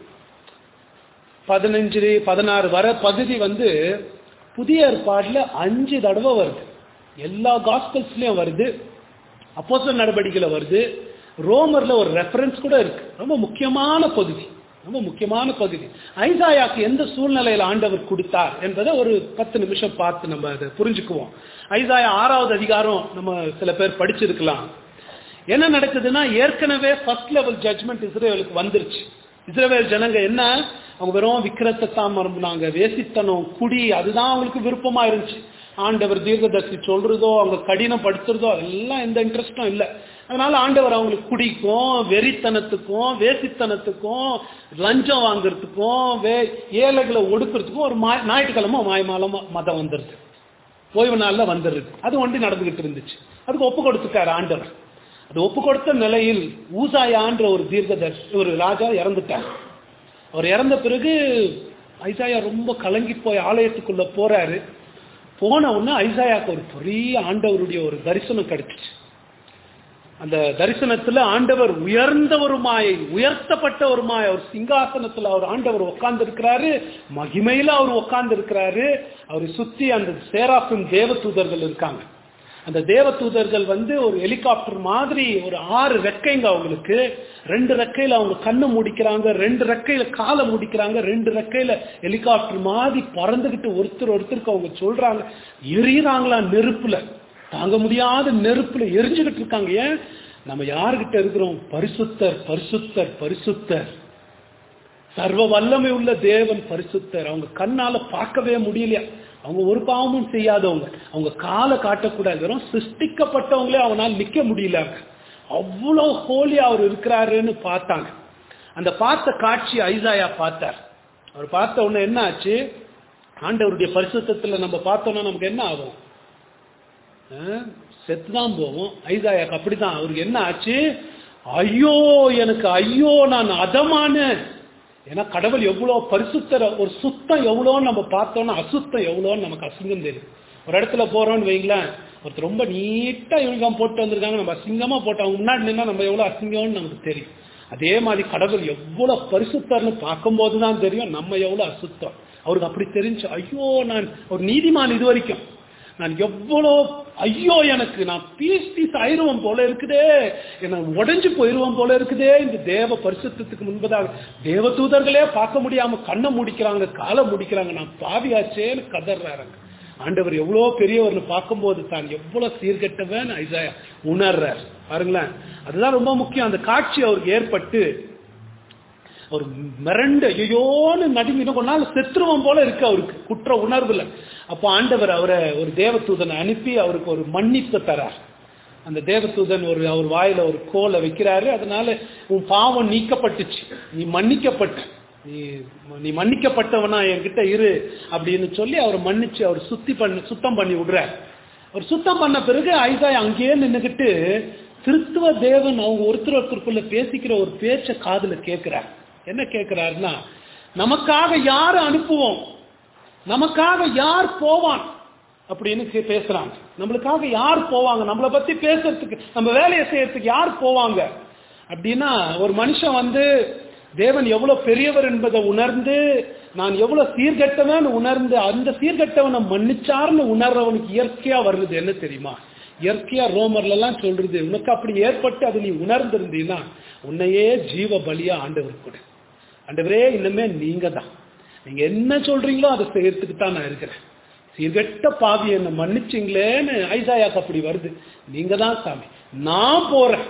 பதினஞ்சு பதினாறு வர பகுதி வந்து புதிய ஏற்பாடுல அஞ்சு தடவை வருது எல்லா காஸ்பல்ஸ்லயும் வருது அப்போசல் நடவடிக்கையில வருது ரோமர்ல ஒரு ரெஃபரன்ஸ் கூட இருக்கு ரொம்ப முக்கியமான பகுதி ரொம்ப முக்கியமான பகுதி ஐசாயாக்கு எந்த சூழ்நிலையில் ஆண்டவர் கொடுத்தார் என்பதை ஒரு பத்து நிமிஷம் பார்த்து நம்ம அதை புரிஞ்சுக்குவோம் ஐசாயா ஆறாவது அதிகாரம் நம்ம சில பேர் படிச்சிருக்கலாம் என்ன நடக்குதுன்னா ஏற்கனவே ஃபர்ஸ்ட் லெவல் ஜட்மெண்ட் இஸ்ரேலுக்கு வந்துருச்சு இஸ்ரேல் ஜனங்க என்ன அவங்க வெறும் விக்கிரத்தை தான் மறந்துனாங்க வேசித்தனம் குடி அதுதான் அவங்களுக்கு விருப்பமா இருந்துச்சு ஆண்டவர் தீர்க்கதர்சி சொல்றதோ அவங்க கடினப்படுத்துறதோ அதெல்லாம் எந்த இன்ட்ரெஸ்டும் இல்லை அதனால ஆண்டவர் அவங்களுக்கு குடிக்கும் வெறித்தனத்துக்கும் வேசித்தனத்துக்கும் லஞ்சம் வாங்குறதுக்கும் வே ஏழைகளை ஒடுக்கிறதுக்கும் ஒரு மா ஞாயிற்றுக்கிழமை மாயமாலம் மதம் வந்துருது ஓய்வு நாளில் வந்துடுது அது ஒண்டி நடந்துகிட்டு இருந்துச்சு அதுக்கு ஒப்பு கொடுத்துட்டார் ஆண்டவர் அது ஒப்பு கொடுத்த நிலையில் ஊசாயான்ற ஒரு தீர்க்கதர்சி ஒரு ராஜா இறந்துட்டார் அவர் இறந்த பிறகு ஐசாயா ரொம்ப கலங்கி போய் ஆலயத்துக்குள்ள போறாரு போன உடனே ஐசாயாக்கு ஒரு பெரிய ஆண்டவருடைய ஒரு தரிசனம் கிடைச்சிச்சு அந்த தரிசனத்துல ஆண்டவர் உயர்ந்த ஒரு மாயை உயர்த்தப்பட்ட ஒரு மாயை அவர் சிங்காசனத்துல அவர் ஆண்டவர் உட்கார்ந்து இருக்கிறாரு மகிமையில அவர் உட்கார்ந்து இருக்கிறாரு அவரை சுத்தி அந்த சேராப்பின் தேவதூதர்கள் இருக்காங்க அந்த தேவதூதர்கள் வந்து ஒரு ஹெலிகாப்டர் மாதிரி ஒரு ஆறு ரெக்கைங்க அவங்களுக்கு ரெண்டு ரெக்கையில அவங்க கண்ணு முடிக்கிறாங்க ரெண்டு ரெக்கையில காலை முடிக்கிறாங்க ரெண்டு ரெக்கையில ஹெலிகாப்டர் மாதிரி பறந்துகிட்டு ஒருத்தர் ஒருத்தருக்கு அவங்க சொல்றாங்க எரியறாங்களா நெருப்புல தாங்க முடியாத நெருப்புல எரிஞ்சுக்கிட்டு இருக்காங்க ஏன் நம்ம யாருகிட்ட இருக்கிறோம் பரிசுத்தர் பரிசுத்தர் பரிசுத்தர் சர்வ வல்லமை உள்ள தேவன் பரிசுத்தர் அவங்க கண்ணால பார்க்கவே முடியலையா அவங்க ஒரு பாவமும் செய்யாதவங்க அவங்க காலை காட்டக்கூடாது வெறும் சிருஷ்டிக்கப்பட்டவங்களே அவனால் நிக்க முடியல அவ்வளவு ஹோலியா அவர் இருக்கிறாருன்னு பார்த்தாங்க அந்த பார்த்த காட்சி ஐசாயா பார்த்தார் அவர் பார்த்த உடனே என்ன ஆச்சு ஆண்டவருடைய பரிசுத்தத்துல நம்ம பார்த்தோம்னா நமக்கு என்ன ஆகும் செத்துதான் போவோம் ஐசாயாக்கு அப்படிதான் அவருக்கு என்ன ஆச்சு ஐயோ எனக்கு ஐயோ நான் அதமான ஏன்னா கடவுள் எவ்வளவு பரிசுத்தர ஒரு சுத்தம் எவ்வளோன்னு நம்ம பார்த்தோம்னா அசுத்தம் எவ்வளோன்னு நமக்கு அசுங்கம் தெரியும் ஒரு இடத்துல போறோம்னு வைங்களேன் ஒருத்தர் ரொம்ப நீட்டா யூனிஃபார்ம் போட்டு வந்திருக்காங்க நம்ம அசிங்கமா போட்டு அவங்க முன்னாடி நின்னா நம்ம எவ்வளவு அசிங்கம்னு நமக்கு தெரியும் அதே மாதிரி கடவுள் எவ்வளவு பரிசுத்தர்னு பார்க்கும்போது தான் தெரியும் நம்ம எவ்வளவு அசுத்தம் அவருக்கு அப்படி தெரிஞ்சு ஐயோ நான் ஒரு நீதிமான் இது வரைக்கும் நான் எவ்வளோ ஐயோ எனக்கு நான் பீஸ் பீஸ் ஆயிடுவோம் போல இருக்குதே என்ன உடைஞ்சு போயிருவோம் போல இருக்குதே இந்த தேவ பரிசுத்தத்துக்கு முன்பதாக தேவ தூதர்களே பார்க்க முடியாம கண்ணை முடிக்கிறாங்க காலை முடிக்கிறாங்க நான் பாவியாச்சேன்னு கதறாங்க ஆண்டவர் எவ்வளோ பெரியவர்னு பார்க்கும்போது தான் எவ்வளவு சீர்கெட்டவன் ஐசாயா உணர்றார் பாருங்களேன் அதுதான் ரொம்ப முக்கியம் அந்த காட்சி அவருக்கு ஏற்பட்டு ஒரு மிரண்டு ஐயோன்னு நடுங்கி இன்னும் கொஞ்ச நாள் செத்துருவம் போல இருக்கு அவருக்கு குற்ற உணர்வுல அப்போ ஆண்டவர் அவரை ஒரு தேவதூதனை அனுப்பி அவருக்கு ஒரு மன்னிப்பு தரார் அந்த தேவதூதன் ஒரு அவர் வாயில ஒரு கோலை வைக்கிறாரு அதனால உன் பாவம் நீக்கப்பட்டுச்சு நீ மன்னிக்கப்பட்ட நீ நீ மன்னிக்கப்பட்டவனா என்கிட்ட இரு அப்படின்னு சொல்லி அவர் மன்னிச்சு அவர் சுத்தி பண்ணி சுத்தம் பண்ணி விடுறார் அவர் சுத்தம் பண்ண பிறகு ஐசாய் அங்கேயே நின்னுக்கிட்டு திருத்துவ தேவன் அவங்க ஒருத்தர் ஒருத்தருக்குள்ள பேசிக்கிற ஒரு பேச்ச காதுல கேட்கிறார் என்ன கேட்கிறாருன்னா நமக்காக யார் அனுப்புவோம் நமக்காக யார் போவான் அப்படின்னு கே- பேசுறாங்க நம்மளுக்காக யார் போவாங்க நம்மளை பத்தி பேசுறதுக்கு நம்ம வேலையை செய்யறதுக்கு யார் போவாங்க அப்படின்னா ஒரு மனுஷன் வந்து தேவன் எவ்வளவு பெரியவர் என்பதை உணர்ந்து நான் எவ்வளவு சீர்கெட்டவன் உணர்ந்து அந்த சீர்கெட்டவனை மன்னிச்சார்னு உணர்றவனுக்கு இயற்கையா வருது என்ன தெரியுமா இயற்கையா ரோமர்ல எல்லாம் சொல்றது உனக்கு அப்படி ஏற்பட்டு அது நீ உணர்ந்திருந்தீன்னா உன்னையே ஜீவ பலியா ஆண்டவர் கொடு ஆண்டவரே இன்னுமே நீங்க தான் நீங்க என்ன சொல்றீங்களோ அதை செய்யறதுக்கு தான் நான் இருக்கிறேன் சீர்கெட்ட பாவி என்ன மன்னிச்சிங்களேன்னு ஐசாயாக்கு அப்படி வருது நீங்க தான் சாமி நான் போறேன்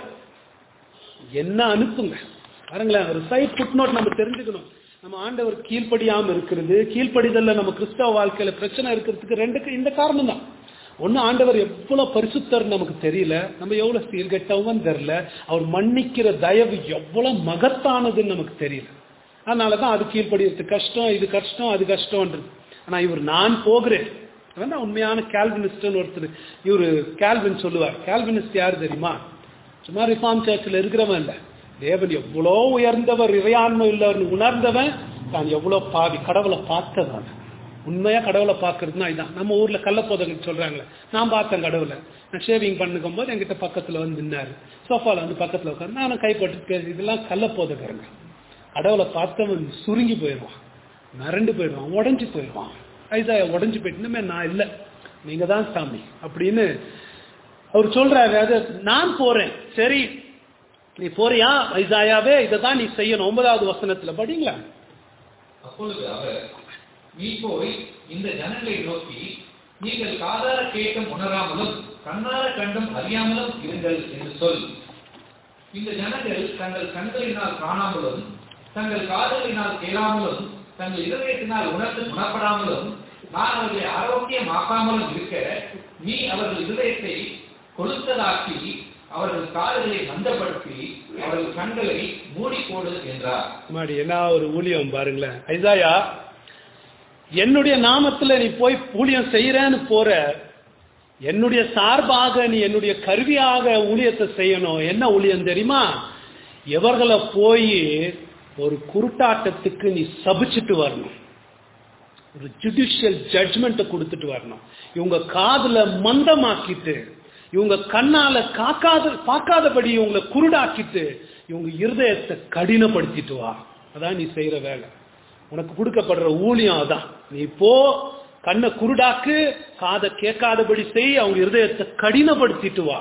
என்ன அனுப்புங்க பாருங்களேன் ஒரு சைட் ஃபுட் நோட் நம்ம தெரிஞ்சுக்கணும் நம்ம ஆண்டவர் கீழ்ப்படியாம இருக்கிறது கீழ்ப்படிதல்ல நம்ம கிறிஸ்தவ வாழ்க்கையில பிரச்சனை இருக்கிறதுக்கு ரெண்டுக்கு இந்த காரணம் தான் ஒண்ணு ஆண்டவர் எவ்வளவு பரிசுத்தர் நமக்கு தெரியல நம்ம எவ்வளவு சீர்கெட்டவங்க தெரியல அவர் மன்னிக்கிற தயவு எவ்வளவு மகத்தானதுன்னு நமக்கு தெரியல அதனாலதான் அது கீழ்ப்படியறது கஷ்டம் இது கஷ்டம் அது கஷ்டம்ன்றது ஆனா இவர் நான் போகிறேன் அதான் உண்மையான கேல்வினிஸ்ட்னு ஒருத்தர் இவரு கேல்வின் சொல்லுவார் கேல்வினிஸ்ட் யார் தெரியுமா சும்மா ரிஃபார்ம் சர்ச்சில் இருக்கிறவன் இல்ல தேவன் எவ்வளோ உயர்ந்தவர் இறையாண்மை உள்ளவர்னு உணர்ந்தவன் தான் எவ்வளோ பாவி கடவுளை பார்த்தவன் உண்மையா கடவுளை பார்க்கறதுனா இதான் நம்ம ஊர்ல கள்ளப்போதங்க சொல்றாங்களே நான் பார்த்தேன் கடவுளை நான் ஷேவிங் பண்ணுக்கும் போது என்கிட்ட பக்கத்துல வந்து நின்னாரு சோஃபால வந்து பக்கத்துல உட்காந்து நானும் கைப்பட்டு பேசி இதெல்லாம் கள்ளப்போதகருங்க கடவுளை பார்த்தவன் சுருங்கி போயிடுவான் மிரண்டு போயிடுவான் உடஞ்சி போயிடுவான் ஐசா உடஞ்சி போயிட்டு இனிமே நான் இல்லை நீங்க தான் சாமி அப்படின்னு அவர் சொல்றாரு அது நான் போறேன் சரி நீ போறியா ஐசாயாவே இதை தான் நீ செய்யணும் ஒன்பதாவது வசனத்துல படிங்களா அப்பொழுது அவர் நீ போய் இந்த ஜனங்களை நோக்கி நீங்கள் காதார கேட்டும் உணராமலும் கண்ணார கண்டும் அறியாமலும் இருங்கள் என்று சொல் இந்த ஜனங்கள் தங்கள் கண்களினால் காணாமலும் தங்கள் காதுகளினால் கேளாமலும் தங்கள் இதயத்தினால் உணர்ந்து உணப்படாமலும் நான் அவர்களை ஆரோக்கியமாக்காமலும் இருக்க நீ அவர்கள் இதயத்தை கொளுத்ததாக்கி அவர்கள் காதுகளை மந்தப்படுத்தி அவர்கள் கண்களை மூடிப்போடு என்றார் மாடி என்ன ஒரு ஊழியம் பாருங்களேன் ஐசாயா என்னுடைய நாமத்துல நீ போய் ஊழியம் செய்யறேன்னு போற என்னுடைய சார்பாக நீ என்னுடைய கருவியாக ஊழியத்தை செய்யணும் என்ன ஊழியம் தெரியுமா எவர்களை போய் ஒரு குருட்டாட்டத்துக்கு நீ சபிச்சுட்டு வரணும் ஒரு ஜுடிஷியல் ஜட்ஜ்மெண்ட்டை கொடுத்துட்டு வரணும் இவங்க காதுல மந்தமாக்கிட்டு இவங்க கண்ணால காக்காத பார்க்காதபடி இவங்களை குருடாக்கிட்டு இவங்க இருதயத்தை கடினப்படுத்திட்டு வா அதான் நீ செய்யற வேலை உனக்கு கொடுக்கப்படுற ஊழியம் அதான் நீ போ கண்ணை குருடாக்கு காதை கேட்காதபடி செய் அவங்க இருதயத்தை கடினப்படுத்திட்டு வா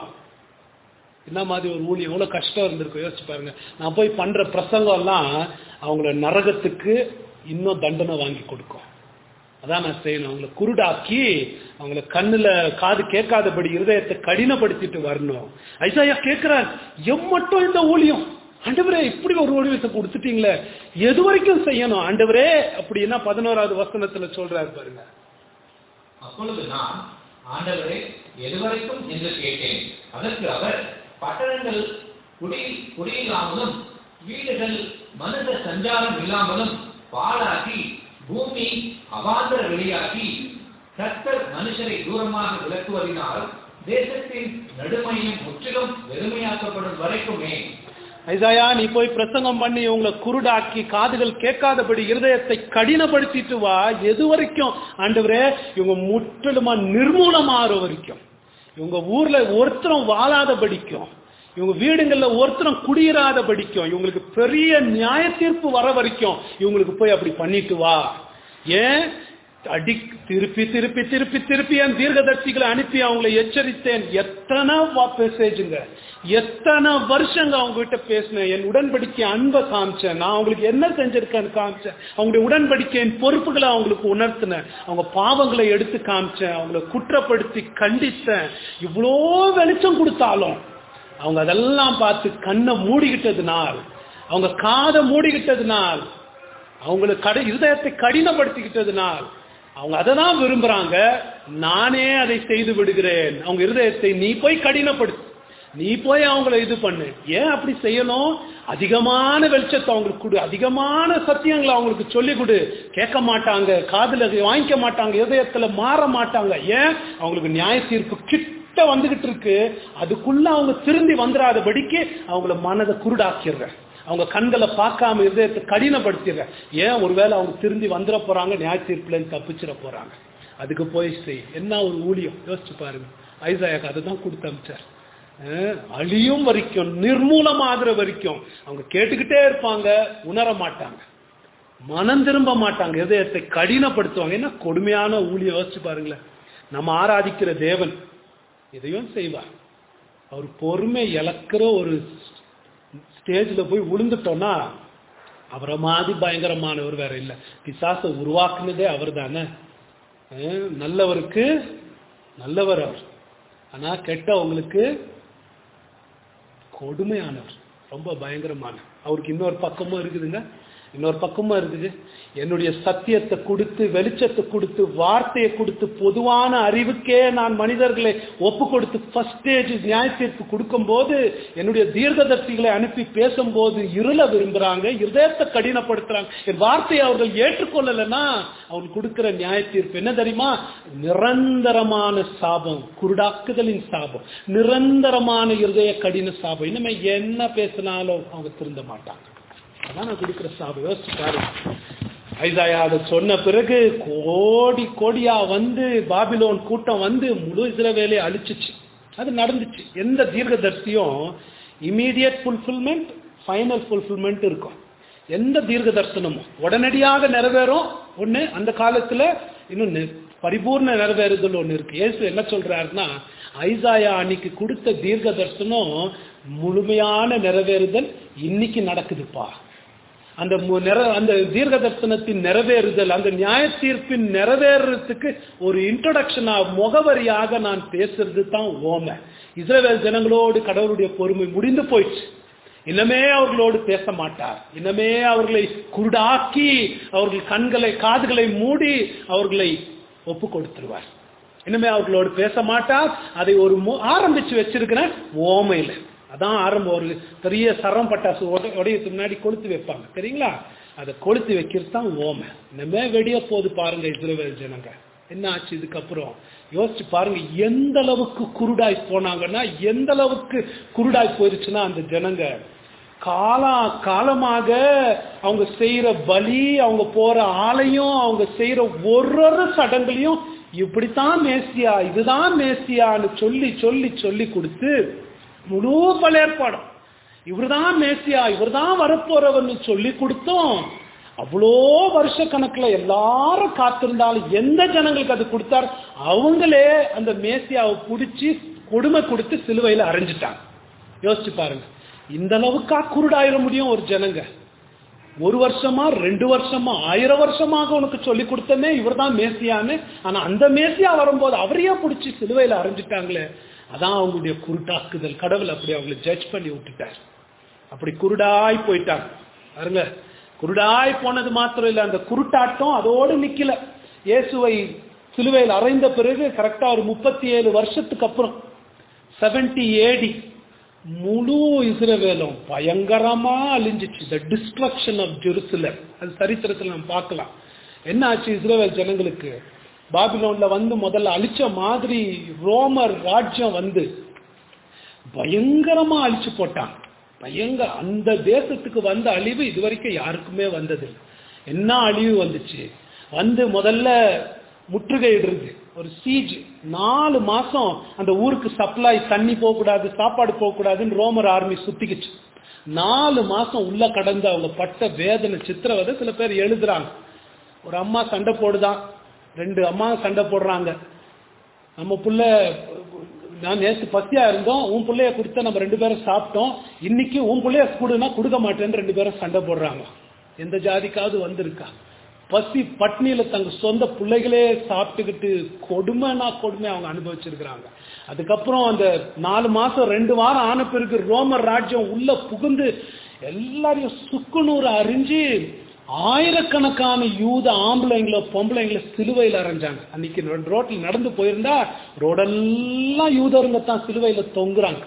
என்ன மாதிரி ஒரு ஊழியம் எவ்வளவு கஷ்டம் இருந்திருக்கும் யோசிச்சு பாருங்க நான் போய் பண்ற பிரசங்கம் எல்லாம் அவங்கள நரகத்துக்கு இன்னும் தண்டனை வாங்கி கொடுக்கும் அதான் நான் செய்யணும் அவங்கள குருடாக்கி அவங்கள கண்ணுல காது கேட்காதபடி இருதயத்தை கடினப்படுத்திட்டு வரணும் ஐசாயா கேட்கிறார் எம்மட்டும் இந்த ஊழியம் ஆண்டவரே இப்படி ஒரு ஊழியத்தை கொடுத்துட்டீங்களே எது வரைக்கும் செய்யணும் ஆண்டவரே அப்படின்னா பதினோராவது வசனத்துல சொல்றாரு பாருங்க அப்பொழுது நான் ஆண்டவரே எதுவரைக்கும் என்று கேட்டேன் அதற்கு அவர் பட்டணங்கள் குடி குடியில்லாமலும் வீடுகள் மனித சஞ்சாரம் இல்லாமலும் பாழாக்கி பூமி அவாந்தர வெளியாகி கர்த்தர் மனுஷரை தூரமாக விலக்குவதினால் தேசத்தின் நடுமையும் முற்றிலும் வெறுமையாக்கப்படும் வரைக்குமே ஐசாயா நீ போய் பிரசங்கம் பண்ணி உங்களை குருடாக்கி காதுகள் கேட்காதபடி இருதயத்தை கடினப்படுத்திட்டு வா எது வரைக்கும் ஆண்டவரே இவங்க முற்றிலுமா நிர்மூலமாற வரைக்கும் இவங்க ஊர்ல ஒருத்தரும் வாழாத படிக்கும் இவங்க வீடுங்கள்ல ஒருத்தரும் குடியிராத படிக்கும் இவங்களுக்கு பெரிய நியாய தீர்ப்பு வர வரைக்கும் இவங்களுக்கு போய் அப்படி பண்ணிட்டு வா ஏன் அடி திருப்பி திருப்பி திருப்பி திருப்பி என் தீர்க்கதர்சிகளை அனுப்பி அவங்களை எச்சரித்தேன் எத்தனை பேசேஜுங்க எத்தனை வருஷங்க அவங்க கிட்ட பேசினேன் என் உடன்படிக்கை அன்பை காமிச்சேன் நான் அவங்களுக்கு என்ன செஞ்சிருக்கேன்னு காமிச்சேன் அவங்களுடைய உடன்படிக்கையின் பொறுப்புகளை அவங்களுக்கு உணர்த்தினேன் அவங்க பாவங்களை எடுத்து காமிச்சேன் அவங்கள குற்றப்படுத்தி கண்டித்தேன் இவ்வளோ வெளிச்சம் கொடுத்தாலும் அவங்க அதெல்லாம் பார்த்து கண்ணை மூடிக்கிட்டதுனால் அவங்க காதை மூடிக்கிட்டதுனால் அவங்களுக்கு கடி இருதயத்தை கடினப்படுத்திக்கிட்டதுனால் அவங்க அதை தான் விரும்புறாங்க நானே அதை செய்து விடுகிறேன் அவங்க இருதயத்தை நீ போய் கடினப்படுத்து நீ போய் அவங்கள இது பண்ணு ஏன் அப்படி செய்யணும் அதிகமான வெளிச்சத்தை அவங்களுக்கு கொடு அதிகமான சத்தியங்களை அவங்களுக்கு சொல்லி கொடு கேட்க மாட்டாங்க காதுல வாங்கிக்க மாட்டாங்க இதயத்துல மாற மாட்டாங்க ஏன் அவங்களுக்கு நியாய தீர்ப்பு கிட்ட வந்துகிட்டு இருக்கு அதுக்குள்ள அவங்க திருந்தி வந்துடாதபடிக்கு அவங்கள மனதை குருடாக்கிடுறேன் அவங்க கண்களை பார்க்காம இதயத்தை கடினப்படுத்திடுற ஏன் ஒருவேளை அவங்க திருந்தி வந்துட போறாங்க நியாய தீர்ப்புல தப்பிச்சிட போறாங்க அதுக்கு போய் செய் என்ன ஒரு ஊழியம் யோசிச்சு பாருங்க ஐசாயாக்கு அதை தான் கொடுத்து அமிச்சார் அழியும் வரைக்கும் நிர்மூலமாகிற வரைக்கும் அவங்க கேட்டுக்கிட்டே இருப்பாங்க உணர மாட்டாங்க மனம் திரும்ப மாட்டாங்க இதயத்தை கடினப்படுத்துவாங்க என்ன கொடுமையான ஊழியம் யோசிச்சு பாருங்களேன் நம்ம ஆராதிக்கிற தேவன் இதையும் செய்வார் அவர் பொறுமை இழக்கிற ஒரு ஸ்டேஜில் போய் விழுந்துட்டோம்னா அவரை மாதிரி பயங்கரமானவர் வேற இல்லை பிசாசை உருவாக்குனதே அவர் தானே நல்லவருக்கு நல்லவர் அவர் ஆனா கெட்டவங்களுக்கு கொடுமையானவர் ரொம்ப பயங்கரமான அவருக்கு இன்னொரு பக்கமும் இருக்குதுங்க இன்னொரு பக்கமும் இருக்குது என்னுடைய சத்தியத்தை கொடுத்து வெளிச்சத்தை கொடுத்து வார்த்தையை கொடுத்து பொதுவான அறிவுக்கே நான் மனிதர்களை ஒப்பு கொடுத்து ஃபர்ஸ்ட் ஸ்டேஜ் நியாய தீர்ப்பு கொடுக்கும்போது என்னுடைய தீர்க்கதர்சிகளை அனுப்பி பேசும்போது இருள விரும்புறாங்க இருதயத்தை கடினப்படுத்துறாங்க என் வார்த்தையை அவர்கள் ஏற்றுக்கொள்ளலைன்னா அவர்கள் கொடுக்கிற நியாய தீர்ப்பு என்ன தெரியுமா நிரந்தரமான சாபம் குருடாக்குதலின் சாபம் நிரந்தரமான இருதய கடின சாபம் இனிமே என்ன பேசினாலும் அவங்க திருந்த மாட்டாங்க அதான் நான் கொடுக்குற சாபம் யோசிச்சு பாருங்க ஐசாயா அதை சொன்ன பிறகு கோடி கோடியா வந்து பாபிலோன் கூட்டம் வந்து முழு இஸ்ரவேலை அழிச்சிச்சு அது நடந்துச்சு எந்த தீர்க்கதர்சியும் இமீடியட் ஃபுல்ஃபில்மெண்ட் ஃபைனல் ஃபுல்ஃபில்மெண்ட் இருக்கும் எந்த தீர்க்க தரிசனமும் உடனடியாக நிறைவேறும் ஒண்ணு அந்த காலத்துல இன்னும் நெ- பரிபூர்ண நிறைவேறுதல் ஒண்ணு இருக்கு இயேசு என்ன சொல்றாருன்னா ஐசாயா அன்னைக்கு கொடுத்த தீர்க்க தரிசனம் முழுமையான நிறைவேறுதல் இன்னைக்கு நடக்குதுப்பா அந்த மு- நிற- அந்த தீர்க்க தரிசனத்தின் நிறைவேறுதல் அந்த நியாய தீர்ப்பின் நிறைவேறதுக்கு ஒரு இன்ட்ரோடக்ஷனா முகவரியாக நான் பேசுறது தான் ஓமை இஸ்ரவேல் ஜனங்களோடு கடவுளுடைய பொறுமை முடிந்து போயிடுச்சு இன்னமே அவர்களோடு பேச மாட்டார் இன்னமே அவர்களை குருடாக்கி அவர்கள் கண்களை காதுகளை மூடி அவர்களை ஒப்பு கொடுத்துருவார் இனிமே அவர்களோடு பேச மாட்டார் அதை ஒரு மு- ஆரம்பிச்சு வச்சிருக்கிறேன் ஓமையில அதான் ஆரம்பம் ஒரு பெரிய சரம் பட்டாசு உட- உடையத்துக்கு முன்னாடி கொளுத்து வைப்பாங்க சரிங்களா அதை கொளுத்து வைக்கிறது தான் ஓமை இனிமே வெடிய போது பாருங்க இஸ்ரவேல் ஜனங்க என்ன ஆச்சு இதுக்கப்புறம் யோசிச்சு பாருங்க எந்த அளவுக்கு குருடாய் போனாங்கன்னா எந்த அளவுக்கு குருடாய் போயிருச்சுன்னா அந்த ஜனங்க காலா காலமாக அவங்க செய்யற பலி அவங்க போற ஆலயம் அவங்க செய்யற ஒரு ஒரு சடங்குலையும் இப்படித்தான் மேசியா இதுதான் மேசியான்னு சொல்லி சொல்லி சொல்லி கொடுத்து முழு பல ஏற்பாடும் இவர்தான் மேசியா இவர்தான் வரப்போறவர்னு சொல்லி கொடுத்தோம் அவ்வளோ வருஷ கணக்குல எல்லாரும் காத்திருந்தாலும் எந்த ஜனங்களுக்கு அது கொடுத்தார் அவங்களே அந்த மேசியாவை பிடிச்சி கொடுமை கொடுத்து சிலுவையில அரைஞ்சிட்டாங்க யோசிச்சு பாருங்க இந்த அளவுக்கா குருடாயிர முடியும் ஒரு ஜனங்க ஒரு வருஷமா ரெண்டு வருஷமா ஆயிரம் வருஷமாக உனக்கு சொல்லி கொடுத்தமே இவர்தான் மேசியான்னு ஆனா அந்த மேசியா வரும்போது அவரையே பிடிச்சி சிலுவையில அரைஞ்சிட்டாங்களே அதான் அவங்களுடைய குருட்டாக்குதல் கடவுள் அப்படி அவங்களை ஜட்ஜ் பண்ணி விட்டுட்டார் அப்படி குருடாய் போயிட்டாங்க பாருங்க குருடாய் போனது மாத்திரம் இல்ல அந்த குருட்டாட்டம் அதோடு நிக்கல இயேசுவை சிலுவையில் அறைந்த பிறகு கரெக்டா ஒரு முப்பத்தி ஏழு வருஷத்துக்கு அப்புறம் செவன்டி ஏடி முழு இஸ்ரவேலும் பயங்கரமா அழிஞ்சிச்சு த டிஸ்ட்ரக்ஷன் ஆஃப் ஜெருசலம் அது சரித்திரத்தில் நம்ம பார்க்கலாம் என்ன ஆச்சு இஸ்ரவேல் ஜனங்களுக்கு பாபிலோன்ல வந்து முதல்ல அழிச்ச மாதிரி ரோமர் ராஜ்யம் வந்து பயங்கரமா அழிச்சு போட்டாங்க பயங்கர அந்த தேசத்துக்கு வந்த அழிவு இதுவரைக்கும் யாருக்குமே வந்தது என்ன அழிவு வந்துச்சு வந்து முதல்ல முற்றுகையிடுறது ஒரு சீஜ் நாலு மாசம் அந்த ஊருக்கு சப்ளை தண்ணி போகக்கூடாது சாப்பாடு போகக்கூடாதுன்னு ரோமர் ஆர்மி சுத்திக்கிச்சு நாலு மாசம் உள்ள கடந்து அவங்க பட்ட வேதனை சித்திரவதை சில பேர் எழுதுறாங்க ஒரு அம்மா சண்டை போடுதான் ரெண்டு அம்மா சண்டை போடுறாங்க நம்ம புள்ள நான் நேற்று பசியா இருந்தோம் உன் பிள்ளைய கொடுத்த நம்ம ரெண்டு பேரும் சாப்பிட்டோம் இன்னைக்கு உன் பிள்ளைய கொடுனா கொடுக்க மாட்டேன்னு ரெண்டு பேரும் சண்டை போடுறாங்க எந்த ஜாதிக்காவது வந்திருக்கா பசி பட்னியில தங்க சொந்த பிள்ளைகளே சாப்பிட்டுக்கிட்டு கொடுமைனா கொடுமை அவங்க அனுபவிச்சிருக்கிறாங்க அதுக்கப்புறம் அந்த நாலு மாசம் ரெண்டு வாரம் ஆன பிறகு ரோமர் ராஜ்யம் உள்ள புகுந்து எல்லாரையும் சுக்குநூறு அறிஞ்சு ஆயிரக்கணக்கான யூத ஆம்பளைங்களை பொம்பளைங்களை சிலுவையில் அரைஞ்சாங்க அன்னைக்கு ரோட்ல நடந்து போயிருந்தா ரோடெல்லாம் யூதருங்க தான் சிலுவையில தொங்குறாங்க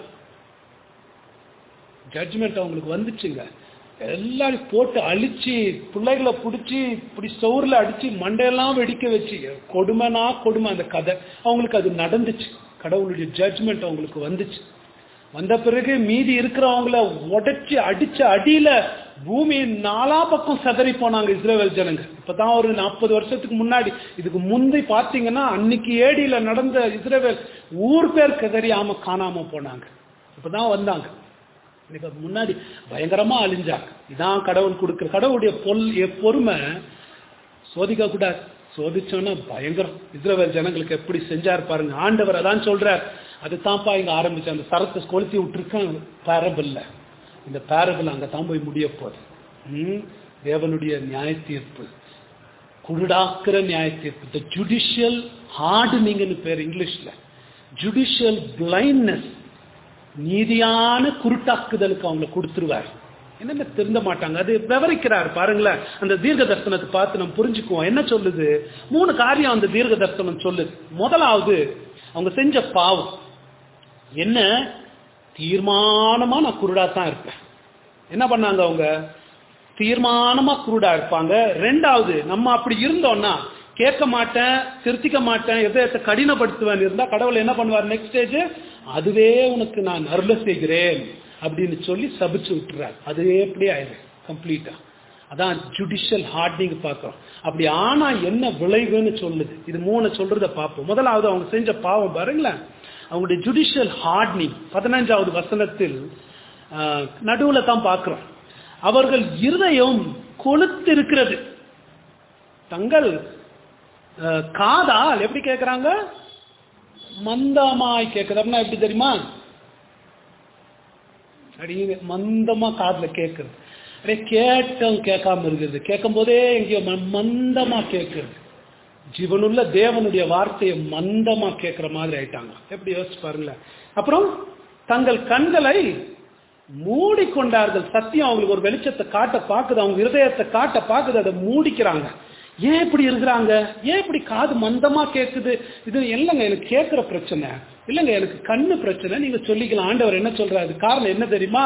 ஜட்ஜ்மெண்ட் அவங்களுக்கு வந்துச்சுங்க எல்லாரும் போட்டு அழிச்சு பிள்ளைகளை பிடிச்சி இப்படி சோறுல அடிச்சு மண்டையெல்லாம் வெடிக்க வச்சு கொடுமைனா கொடுமை அந்த கதை அவங்களுக்கு அது நடந்துச்சு கடவுளுடைய ஜட்ஜ்மெண்ட் அவங்களுக்கு வந்துச்சு வந்த பிறகு மீதி இருக்கிறவங்கள உடைச்சு அடிச்ச அடியில பூமி நாலா பக்கம் செதறி போனாங்க இஸ்ரேல் ஜனங்க இப்பதான் ஒரு நாற்பது வருஷத்துக்கு முன்னாடி இதுக்கு முந்தி பாத்தீங்கன்னா அன்னைக்கு ஏடியில நடந்த இஸ்ரேல் ஊர் பேர் கதறியாம காணாம போனாங்க இப்பதான் வந்தாங்க இன்னைக்கு அது முன்னாடி பயங்கரமா அழிஞ்சாங்க இதான் கடவுள் கொடுக்குற கடவுளுடைய பொல் பொறுமை சோதிக்க கூடாது சோதிச்சோன்னா பயங்கரம் இஸ்ரேல் ஜனங்களுக்கு எப்படி செஞ்சார் பாருங்க ஆண்டவர் அதான் சொல்றார் அதுதான்ப்பா இங்க ஆரம்பிச்சு அந்த சரத்தை கொளுத்தி விட்டுருக்கேன் பேரபிள்ல இந்த பேரபிள் அங்க தான் போய் முடிய போகுது ம், தேவனுடைய நியாய தீர்ப்பு குருடாக்குற நியாய தீர்ப்பு த ஜுடிஷியல் ஹார்டனிங்னு பேர் இங்கிலீஷ்ல ஜுடிஷியல் பிளைண்ட்னஸ் நீதியான குருட்டாக்குதலுக்கு அவங்களை கொடுத்துருவார் என்னென்ன திருந்த மாட்டாங்க அது விவரிக்கிறார் பாருங்களேன் அந்த தீர்க்க தரிசனத்தை பார்த்து நம்ம புரிஞ்சுக்குவோம் என்ன சொல்லுது மூணு காரியம் அந்த தீர்க்க தரிசனம் சொல்லுது முதலாவது அவங்க செஞ்ச பாவம் என்ன தீர்மானமா நான் குருடா தான் இருப்பேன் என்ன பண்ணாங்க அவங்க தீர்மானமா குருடா இருப்பாங்க ரெண்டாவது நம்ம அப்படி இருந்தோம்னா கேட்க மாட்டேன் திருத்திக்க மாட்டேன் எதயத்தை கடினப்படுத்துவேன் இருந்தா கடவுள் என்ன பண்ணுவார் நெக்ஸ்ட் ஸ்டேஜ் அதுவே உனக்கு நான் அருள செய்கிறேன் அப்படின்னு சொல்லி சபிச்சு விட்டுறார் அதுவே எப்படி ஆயிரும் கம்ப்ளீட்டா அதான் ஜுடிஷியல் ஹார்ட்னிங் பார்க்கிறோம் அப்படி ஆனா என்ன விளைவுன்னு சொல்லுது இது மூணு சொல்றத பார்ப்போம் முதலாவது அவங்க செஞ்ச பாவம் பாருங்களேன் அவங்களுடைய ஜுடிஷியல் ஹார்ட்னிங் பதினஞ்சாவது வசனத்தில் நடுவுல தான் பார்க்கிறோம் அவர்கள் இருதயம் கொளுத்திருக்கிறது தங்கள் அஹ், காதால் எப்படி கேட்கறாங்க மந்தமாய் கேட்கறதுனா எப்படி தெரியுமா அப்படிங்க மந்தமா காதுல கேட்கறது அப்படியே கேட்டும் கேட்காம இருக்குது கேட்கும் போதே எங்கேயோ ம- மந்தமா கேட்கறது ஜீவனுள்ள தேவனுடைய வார்த்தையை மந்தமா கேட்கிற மாதிரி ஆயிட்டாங்க எப்படி யோசிச்சு பாருங்களேன் அப்புறம் தங்கள் கண்களை மூடிக்கொண்டார்கள் சத்தியம் அவங்களுக்கு ஒரு வெளிச்சத்தை காட்ட பார்க்குது அவங்க இருதயத்தை காட்ட பார்க்குது அதை மூடிக்கிறாங்க ஏன் இப்படி இருக்கிறாங்க ஏன் இப்படி காது மந்தமா கேட்குது இது இல்லைங்க எனக்கு கேட்குற பிரச்சனை இல்லைங்க எனக்கு கண்ணு பிரச்சனை நீங்க சொல்லிக்கலாம் ஆண்டவர் என்ன சொல்றாரு காரணம் என்ன தெரியுமா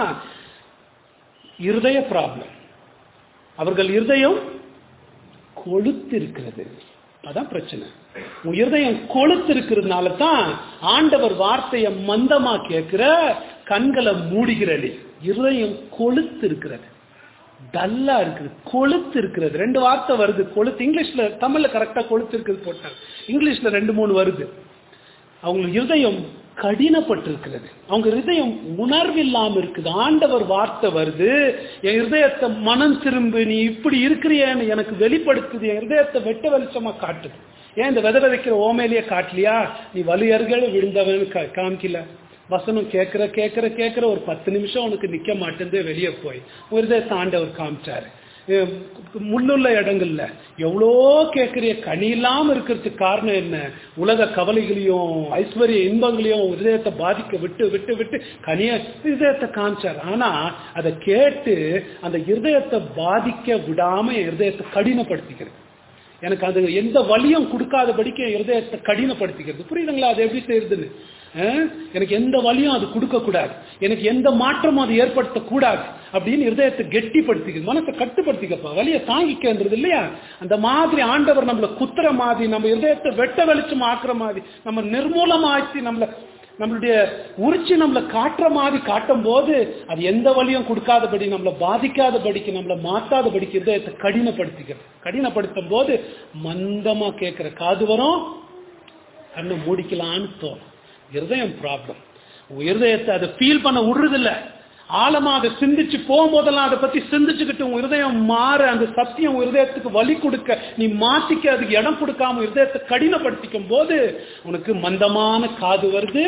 இருதய ப்ராப்ளம் அவர்கள் இருதயம் கொழுத்து இருக்கிறது அதான் பிரச்சனை உன் இருதயம் கொழுத்து இருக்கிறதுனால தான் ஆண்டவர் வார்த்தையை மந்தமா கேட்கிற கண்களை மூடுகிற நீ. இருதயம் கொழுத்து இருக்கிறது டல்லா இருக்குது கொழுத்து இருக்கிறது ரெண்டு வார்த்தை வருது கொழுத்து இங்கிலீஷ்ல தமிழ்ல கரெக்டா கொழுத்து இருக்குது போட்டாங்க இங்கிலீஷ்ல ரெண்டு மூணு வருது அவங்க இருதயம் கடினப்பட்டிருக்கிறது அவங்க இருதயம் உணர்வில்லாம இருக்குது ஆண்டவர் வார்த்தை வருது என் இருதயத்தை மனம் திரும்பு நீ இப்படி இருக்கிறியேன்னு எனக்கு வெளிப்படுத்துது என் இருதயத்தை வெட்ட வெளிச்சமா காட்டுது ஏன் இந்த வித விதைக்கிற ஓமையிலேயே காட்டலையா நீ வலியர்கள் விழுந்தவன் கா- காமிக்கல வசனம் கேட்கிற கேட்கிற கேட்கிற ஒரு பத்து நிமிஷம் உனக்கு நிக்க மாட்டேந்தே வெளியே போய் ஒரு இருதயத்தை ஆண்டவர் காமிச்சாரு அஹ் முள்ளுள்ள இடங்கள்ல எவ்வளோ கேட்கிறிய கனி இல்லாம இருக்கிறதுக்கு காரணம் என்ன உலக கவலைகளையும் ஐஸ்வர்ய இன்பங்களையும் இதயத்தை பாதிக்க விட்டு விட்டு விட்டு கனிய இதயத்தை காமிச்சார் ஆனா அதை கேட்டு அந்த இருதயத்தை பாதிக்க விடாம என் இருதயத்தை கடினப்படுத்திக்கிறது எனக்கு அது எந்த வலியும் கொடுக்காதபடிக்கு என் இருதயத்தை கடினப்படுத்திக்கிறது புரியுதுங்களா அது எப்படி செய்யறதுன்னு அஹ்? எனக்கு எந்த வலியும் அது கொடுக்க கூடாது எனக்கு எந்த மாற்றமும் அது ஏற்படுத்தக்கூடாது அப்படின்னு இருதயத்தை கெட்டிப்படுத்திக்கிறது மனசை கட்டுப்படுத்திக்கப்பா வலியை தாங்கிக்கிறது இல்லையா அந்த மாதிரி ஆண்டவர் நம்மளை குத்துற மாதிரி நம்ம இருதயத்தை வெட்ட வெளிச்சம் ஆக்குற மாதிரி நம்ம நிர்மூலமாக்கி நம்மள நம்மளுடைய உரிச்சி நம்மளை காட்டுற மாதிரி காட்டும் போது அது எந்த வழியும் கொடுக்காதபடி நம்மளை பாதிக்காதபடிக்கு நம்மளை மாத்தாதபடிக்கு இருதயத்தை கடினப்படுத்திக்கிறது கடினப்படுத்தும் போது மந்தமா கேட்கிற காது வரும் கண்ணை மூடிக்கலான்னு தோணும் இருதயம் ப்ராப்ளம் உன் இருதயத்தை அதை ஃபீல் பண்ண விடுறதில்ல ஆழமா அதை சிந்திச்சு போகும்போதெல்லாம் அதை பத்தி சிந்திச்சுக்கிட்டு உன் இருதயம் மாற அந்த சத்தியம் உன் இருதயத்துக்கு வழி கொடுக்க நீ மாத்திக்க அதுக்கு இடம் கொடுக்காம இருதயத்தை கடினப்படுத்திக்கும் போது உனக்கு மந்தமான காது வருது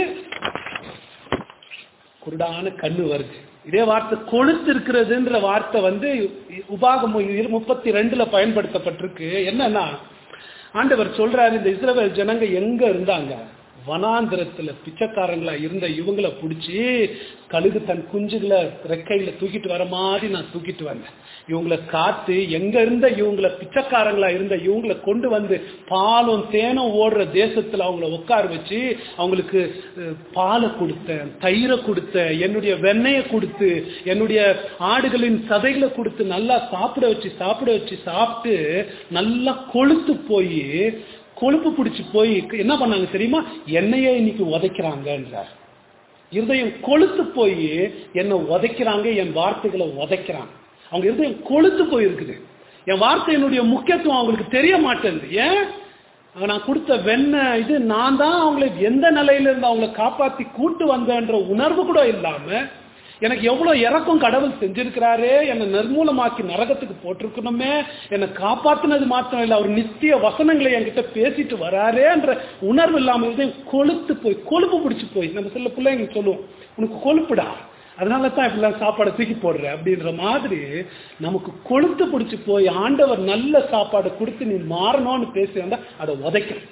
குருடான கண்ணு வருது இதே வார்த்தை கொழுத்து இருக்கிறதுன்ற வார்த்தை வந்து உபாகம் முப்பத்தி ரெண்டுல பயன்படுத்தப்பட்டிருக்கு என்னன்னா ஆண்டவர் சொல்றாரு இந்த இஸ்ரவேல் ஜனங்க எங்க இருந்தாங்க வனாந்திரத்துல பிச்சைக்காரங்களா இருந்த இவங்கள பிடிச்சி கழுகு தன் குஞ்சுகளை ரெக்கையில தூக்கிட்டு வர மாதிரி நான் தூக்கிட்டு வந்தேன் இவங்களை காத்து எங்க இருந்த இவங்கள பிச்சைக்காரங்களா இருந்த இவங்களை கொண்டு வந்து பாலும் தேனும் ஓடுற தேசத்துல அவங்கள உட்கார வச்சு அவங்களுக்கு அஹ், பாலை கொடுத்தேன் தயிரை கொடுத்தேன் என்னுடைய வெண்ணெயை கொடுத்து என்னுடைய ஆடுகளின் சதைகளை கொடுத்து நல்லா சாப்பிட வச்சு சாப்பிட வச்சு சாப்பிட்டு நல்லா கொழுத்து போய் கொழுப்பு பிடிச்சு போய் என்ன பண்ணாங்க தெரியுமா என்னையே இன்னைக்கு உதைக்கிறாங்கன்றார் இருதயம் கொழுத்து போய் என்னை உதைக்கிறாங்க என் வார்த்தைகளை உதைக்கிறாங்க அவங்க இருதயம் கொழுத்து போயிருக்குது என் வார்த்தையினுடைய முக்கியத்துவம் அவங்களுக்கு தெரிய மாட்டேங்குது ஏன் அவங்க நான் கொடுத்த வெண்ணெய் இது நான் தான் அவங்களை எந்த நிலையில இருந்து அவங்கள காப்பாத்தி கூட்டு வந்தேன்ற உணர்வு கூட இல்லாம எனக்கு எவ்வளவு இறக்கம் கடவுள் செஞ்சிருக்கிறாரே என்னை நிர்மூலமாக்கி நரகத்துக்கு போட்டிருக்கணுமே என்னை காப்பாத்தினது மாத்திரம் இல்லை அவர் நித்திய வசனங்களை என்கிட்ட பேசிட்டு வராரேன்ற உணர்வு இல்லாம இருந்தேன் கொழுத்து போய் கொழுப்பு பிடிச்சு போய் நம்ம சில பிள்ளைங்க சொல்லுவோம் உனக்கு கொழுப்புடா அதனால தான் இப்படிலாம் சாப்பாடை தூக்கி போடுற அப்படின்ற மாதிரி நமக்கு கொழுத்து பிடிச்சு போய் ஆண்டவர் நல்ல சாப்பாடை கொடுத்து நீ மாறணும்னு பேசி வந்தா அதை உதைக்கும்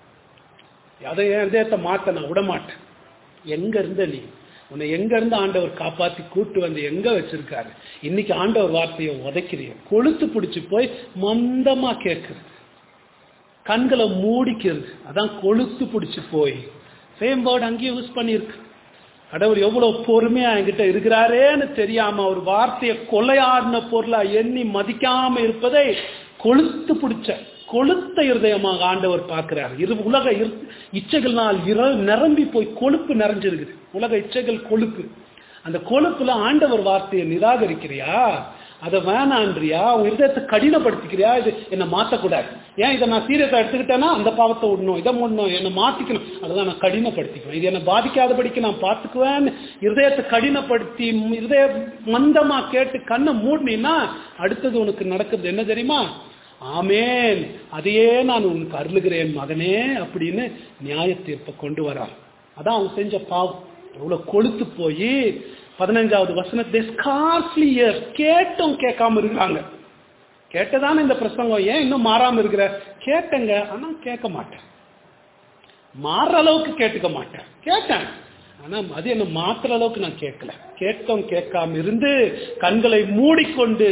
அதை என் இதயத்தை மாத்த நான் விட மாட்டேன் எங்க இருந்த நீ உன்னை எங்க இருந்து ஆண்டவர் காப்பாத்தி கூட்டு வந்து எங்க வச்சிருக்காரு இன்னைக்கு ஆண்டவர் வார்த்தையை உதைக்கிறீங்க கொழுத்து பிடிச்சு போய் மந்தமா கேட்குறது கண்களை மூடிக்கிறது அதான் கொழுத்து பிடிச்சு போய் சேம் வேர்டு அங்கேயும் யூஸ் பண்ணியிருக்கு கடவுள் எவ்வளவு பொறுமையா என்கிட்ட இருக்கிறாரேன்னு தெரியாம ஒரு வார்த்தையை கொலையாடின பொருளா எண்ணி மதிக்காம இருப்பதை கொழுத்து பிடிச்ச கொழுத்த இருதயமாக ஆண்டவர் பார்க்கிறார் இரு உலக இரு- இச்சைகள்னால் இர நிரம்பி போய் கொழுப்பு நிறைஞ்சிருக்குது உலக இச்சைகள் கொழுப்பு அந்த கொழுப்புல ஆண்டவர் வார்த்தையை நிராகரிக்கிறியா அதை வேணான்றியா உன் இருதயத்தை கடினப்படுத்திக்கிறியா இது என்னை மாற்றக்கூடாது ஏன் இதை நான் சீரியஸா எடுத்துக்கிட்டேன்னா அந்த பாவத்தை விடணும் இதை விடணும் என்னை மாத்திக்கணும் அதுதான் நான் கடினப்படுத்திக்குவேன் இது என்னை பாதிக்காதபடிக்கு நான் பார்த்துக்குவேன் இருதயத்தை கடினப்படுத்தி ம், இருதய மந்தமா கேட்டு கண்ணை மூடினீன்னா அடுத்தது உனக்கு நடக்கிறது என்ன தெரியுமா ஆமேன் அதையே நான் உனக்கு அருளுகிறேன் மகனே அப்படின்னு நியாய தீர்ப்பை கொண்டு வரான் அதான் அவங்க செஞ்ச பாவம் எவ்வளவு கொழுத்து போய் பதினஞ்சாவது வசனத்தை ஸ்கார்ஸ்லி இயர் கேட்டும் கேட்காம இருக்கிறாங்க கேட்டதானே இந்த பிரசங்கம் ஏன் இன்னும் மாறாம இருக்கிற கேட்டங்க ஆனா கேட்க மாட்டேன் மாறுற அளவுக்கு கேட்டுக்க மாட்டேன் கேட்டேன் ஆனா அது என்ன மாத்துற அளவுக்கு நான் கேட்கல கேட்டும் கேட்காம இருந்து கண்களை மூடிக்கொண்டு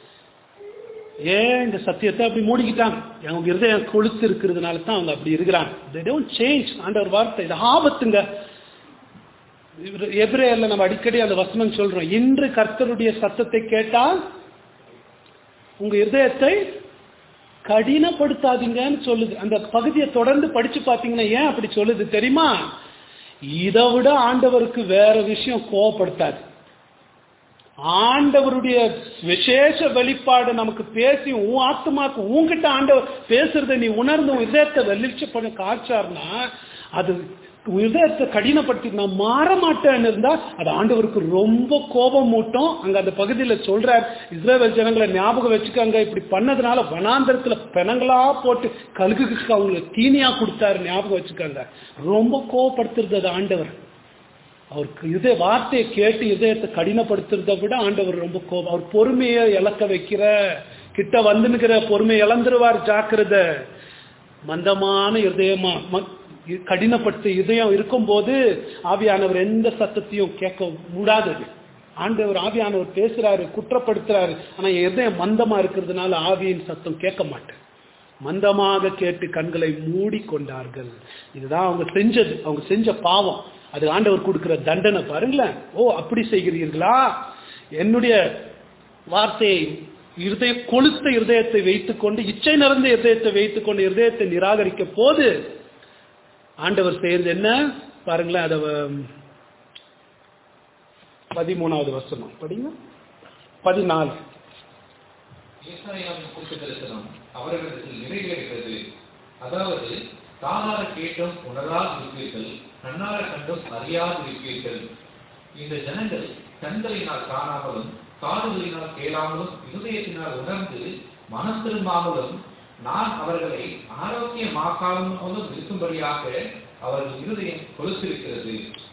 ஏன் இந்த சத்தியத்தை அப்படி மூடிக்கிட்டாங்க அவங்க இருதயம் கொழுத்து இருக்கிறதுனால தான் அவங்க அப்படி இருக்கிறாங்க they don't change ஆண்டவர் வார்த்தை இது ஆபத்துங்க எபிரேயர்ல நம்ம அடிக்கடி அந்த வசனம் சொல்றோம் இன்று கர்த்தருடைய சத்தத்தை கேட்டால் உங்க இருதயத்தை கடினப்படுத்தாதீங்கன்னு சொல்லுது அந்த பகுதியை தொடர்ந்து படிச்சு பார்த்தீங்கன்னா ஏன் அப்படி சொல்லுது தெரியுமா இதை விட ஆண்டவருக்கு வேற விஷயம் கோவப்படுத்தாது ஆண்டவருடைய விசேஷ வெளிப்பாடு நமக்கு பேசி உன் ஆத்மாக்கு உன்கிட்ட ஆண்டவர் பேசுறதை நீ உணர்ந்து உன் இதயத்தை வெளிச்ச பண்ண காய்ச்சார்னா அது உன் இதயத்தை கடினப்படுத்தி நான் மாற மாட்டேன்னு இருந்தா அது ஆண்டவருக்கு ரொம்ப கோபம் மூட்டும் அங்க அந்த பகுதியில சொல்றார் இஸ்ரேல் ஜனங்களை ஞாபகம் வச்சுக்கோங்க இப்படி பண்ணதுனால வனாந்தரத்துல பெணங்களா போட்டு கழுகுக்கு அவங்களுக்கு தீனியா கொடுத்தாரு ஞாபகம் வச்சுக்கோங்க ரொம்ப கோவப்படுத்துறது அது ஆண்டவர் அவருக்கு இதய வார்த்தையை கேட்டு இதயத்தை கடினப்படுத்துறதை விட ஆண்டவர் ரொம்ப கோபம் அவர் பொறுமையை இழக்க வைக்கிற கிட்ட வந்துனுக்கிற பொறுமையை இழந்துருவார் ஜாக்கிரதை மந்தமான இருதயமா ம- கடினப்படுத்த இதயம் இருக்கும்போது ஆவியானவர் எந்த சத்தத்தையும் கேட்க கூடாதது ஆண்டவர் ஆவியானவர் பேசுறாரு குற்றப்படுத்துறாரு ஆனா என் இதயம் மந்தமா இருக்கிறதுனால ஆவியின் சத்தம் கேட்க மாட்டேன் மந்தமாக கேட்டு கண்களை மூடி கொண்டார்கள் இதுதான் அவங்க செஞ்சது அவங்க செஞ்ச பாவம் அது ஆண்டவர் கொடுக்கிற தண்டனை பாருங்களேன் ஓ அப்படி செய்கிறீர்களா என்னுடைய வார்த்தையை இருதய கொளுத்த இருதயத்தை வைத்துக்கொண்டு இச்சை நிறைந்த இருதயத்தை வைத்துக்கொண்டு இருதயத்தை நிராகரிக்க போது ஆண்டவர் செய்யறது என்ன பாருங்களேன் அதை பதிமூணாவது வசனம் படிங்க பதினாலு ஏசாயாவின் குறிப்பு தரிசனம் அவர்களிடத்தில் நிறைவேறுகிறது அதாவது காதார கேட்டும் உணராதிருப்பீர்கள் கண்ணார கண்டும் அறியாதிருப்பீர்கள் இந்த ஜனங்கள் கண்களினால் காணாமலும் காதுகளினால் கேளாமலும் இருதயத்தினால் உணர்ந்து மனம் திரும்பாமலும் நான் அவர்களை ஆரோக்கியமாக்காமலும் இருக்கும்படியாக அவர்கள் இருதயம் கொலுத்திருக்கிறது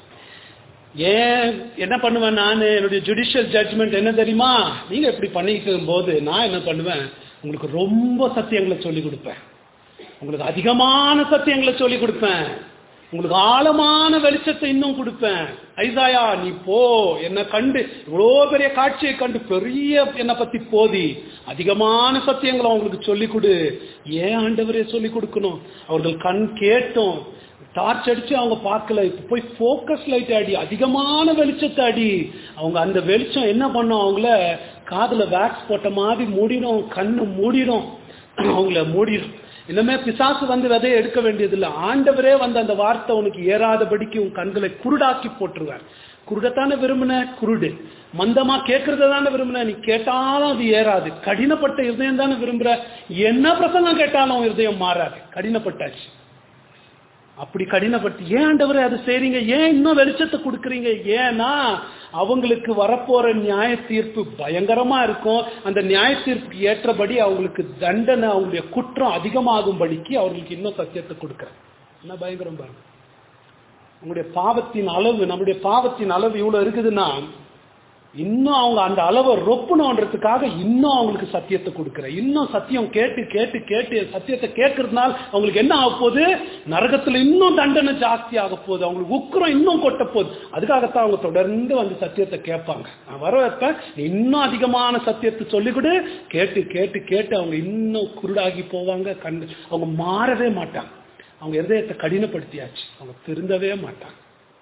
ஏன் என்ன பண்ணுவேன் நான் என்னுடைய ஜுடிஷியல் ஜட்ஜ்மெண்ட் என்ன தெரியுமா நீங்க இப்படி பண்ணிட்டு போது நான் என்ன பண்ணுவேன் உங்களுக்கு ரொம்ப சத்தியங்களை சொல்லி கொடுப்பேன் உங்களுக்கு அதிகமான சத்தியங்களை சொல்லி கொடுப்பேன் உங்களுக்கு ஆழமான வெளிச்சத்தை இன்னும் கொடுப்பேன் ஐசாயா நீ போ என்ன கண்டு இவ்வளோ பெரிய காட்சியை கண்டு பெரிய என்னை பத்தி போதி அதிகமான சத்தியங்களை அவங்களுக்கு சொல்லி கொடு ஏன் ஆண்டவரே சொல்லி கொடுக்கணும் அவர்கள் கண் கேட்டும் டார்ச் அடிச்சு அவங்க பார்க்கல இப்ப போய் ஃபோக்கஸ் லைட் அடி அதிகமான வெளிச்சத்தை அடி அவங்க அந்த வெளிச்சம் என்ன பண்ணும் அவங்கள காதுல வேக்ஸ் போட்ட மாதிரி மூடிடும் கண்ணு மூடிடும் அவங்கள மூடிடும் இனிமே பிசாசு வந்து விதைய எடுக்க வேண்டியதில்லை ஆண்டவரே வந்து அந்த வார்த்தை உனக்கு ஏறாதபடிக்கு உன் கண்களை குருடாக்கி போட்டுருவார் குருடத்தானே விரும்பின குருடு மந்தமா கேட்கறத தானே விரும்பின நீ கேட்டாலும் அது ஏறாது கடினப்பட்ட இருதயம் தானே விரும்புற என்ன பிரசங்கம் கேட்டாலும் இருதயம் மாறாது கடினப்பட்டாச்சு அப்படி கடினப்பட்டு ஏன் ஆண்டவரே அது செய்றீங்க ஏன் இன்னும் வெளிச்சத்தை கொடுக்குறீங்க ஏன்னா அவங்களுக்கு வரப்போற நியாய தீர்ப்பு பயங்கரமா இருக்கும் அந்த நியாய தீர்ப்புக்கு ஏற்றபடி அவங்களுக்கு தண்டனை அவங்களுடைய குற்றம் அதிகமாகும்படிக்கு அவங்களுக்கு இன்னும் சத்தியத்தை கொடுக்குறேன் என்ன பயங்கரம் பாருங்க உங்களுடைய பாவத்தின் அளவு நம்முடைய பாவத்தின் அளவு இவ்வளவு இருக்குதுன்னா இன்னும் அவங்க அந்த அளவை ரொப்பணுன்றதுக்காக இன்னும் அவங்களுக்கு சத்தியத்தை கொடுக்குறேன் இன்னும் சத்தியம் கேட்டு கேட்டு கேட்டு சத்தியத்தை கேட்கறதுனால அவங்களுக்கு என்ன ஆக போகுது நரகத்துல இன்னும் தண்டனை ஜாஸ்தி ஆக போகுது அவங்களுக்கு உக்கரம் இன்னும் கொட்ட போகுது அதுக்காகத்தான் அவங்க தொடர்ந்து வந்து சத்தியத்தை கேட்பாங்க நான் வர வைப்பேன் நீ இன்னும் அதிகமான சத்தியத்தை சொல்லிக் கொடு கேட்டு கேட்டு கேட்டு அவங்க இன்னும் குருடாகி போவாங்க கண்டு அவங்க மாறவே மாட்டாங்க அவங்க இருதயத்தை கடினப்படுத்தியாச்சு அவங்க திருந்தவே மாட்டாங்க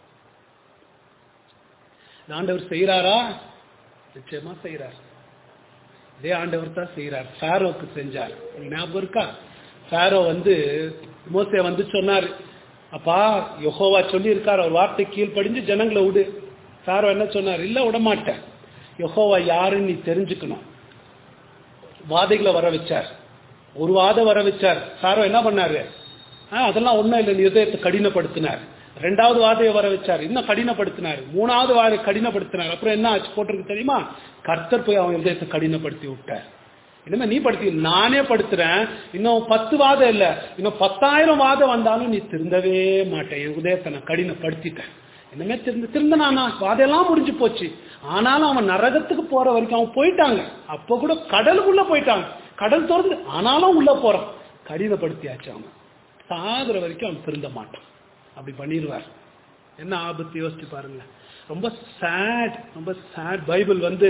இந்த ஆண்டவர் செய்யறாரா நிச்சயமா செய்யறார் இதே ஆண்டவர் தான் செய்யறார் ஃபேரோக்கு செஞ்சார் உங்களுக்கு ஞாபகம் இருக்கா ஃபேரோ வந்து மோசே வந்து சொன்னார் அப்பா யெகோவா சொல்லி இருக்கார் அவர் வார்த்தை கீழ்ப்படிஞ்சு ஜனங்களை விடு ஃபேரோ என்ன சொன்னார் இல்ல விட மாட்டேன் யெகோவா யாருன்னு நீ தெரிஞ்சுக்கணும் வாதைகளை வர வச்சார் ஒரு வாதம் வர வச்சார் ஃபேரோ என்ன பண்ணாரு ஆ, அதெல்லாம் ஒண்ணும் இல்லை நீ இதயத்தை கடினப்படுத்தினார் ரெண்டாவது வாதையை வர வச்சார் இன்னும் கடினப்படுத்தினார் மூணாவது வாதை கடினப்படுத்தினார் அப்புறம் என்ன ஆச்சு போட்டிருக்கு தெரியுமா கர்த்தர் போய் அவன் இதயத்தை கடினப்படுத்தி விட்டார் இனிமே நீ படுத்தி நானே படுத்துறேன் இன்னும் பத்து வாதம் இல்ல இன்னும் பத்தாயிரம் வாதம் வந்தாலும் நீ திருந்தவே மாட்டேன் என் உதயத்தை நான் கடினப்படுத்திட்டேன் இனிமே திருந்து திருந்தனானா வாதையெல்லாம் முடிஞ்சு போச்சு ஆனாலும் அவன் நரகத்துக்கு போற வரைக்கும் அவன் போயிட்டாங்க அப்ப கூட கடலுக்குள்ள போயிட்டாங்க கடல் திறந்து ஆனாலும் உள்ள போறான் கடினப்படுத்தியாச்சு அவன் சாகுற வரைக்கும் அவன் திருந்த மாட்டான் அப்படி பண்ணிடுவார் என்ன ஆபத்து யோசிச்சு பாருங்க ரொம்ப சேட் ரொம்ப சேட் பைபிள் வந்து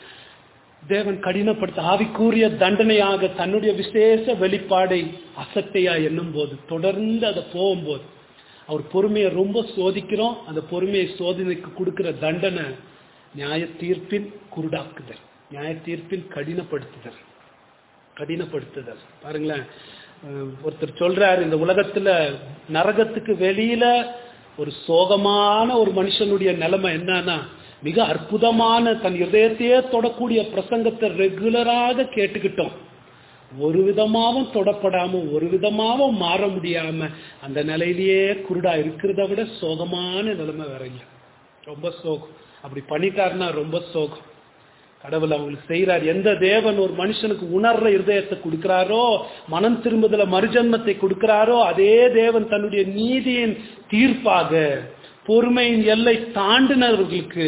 தேவன் கடினப்படுத்த ஆவிக்கூறிய தண்டனையாக தன்னுடைய விசேஷ வெளிப்பாடை அசட்டையா எண்ணும் போது தொடர்ந்து அதை போகும்போது அவர் பொறுமையை ரொம்ப சோதிக்கிறோம் அந்த பொறுமையை சோதனைக்கு கொடுக்கிற தண்டனை நியாய தீர்ப்பின் குருடாக்குதல் நியாய தீர்ப்பின் கடினப்படுத்துதல் கடினப்படுத்துதல் பாருங்களேன் அஹ் ஒருத்தர் சொல்றார் இந்த உலகத்துல நரகத்துக்கு வெளியில ஒரு சோகமான ஒரு மனுஷனுடைய நிலைமை என்னன்னா மிக அற்புதமான தன் இதயத்தையே தொடக்கூடிய பிரசங்கத்தை ரெகுலராக கேட்டுக்கிட்டோம் ஒரு விதமாவும் தொடப்படாம ஒரு விதமாவும் மாற முடியாம அந்த நிலையிலேயே குருடா இருக்கிறத விட சோகமான நிலைமை வேற இல்லை ரொம்ப சோகம் அப்படி பண்ணிட்டாருன்னா ரொம்ப சோகம் கடவுள் அவங்களுக்கு செய்யறார் எந்த தேவன் ஒரு மனுஷனுக்கு உணர்ற இருதயத்தை கொடுக்கிறாரோ மனம் திரும்புதல மறுஜன்மத்தை கொடுக்கிறாரோ அதே தேவன் தன்னுடைய நீதியின் தீர்ப்பாக பொறுமையின் எல்லை தாண்டினவர்களுக்கு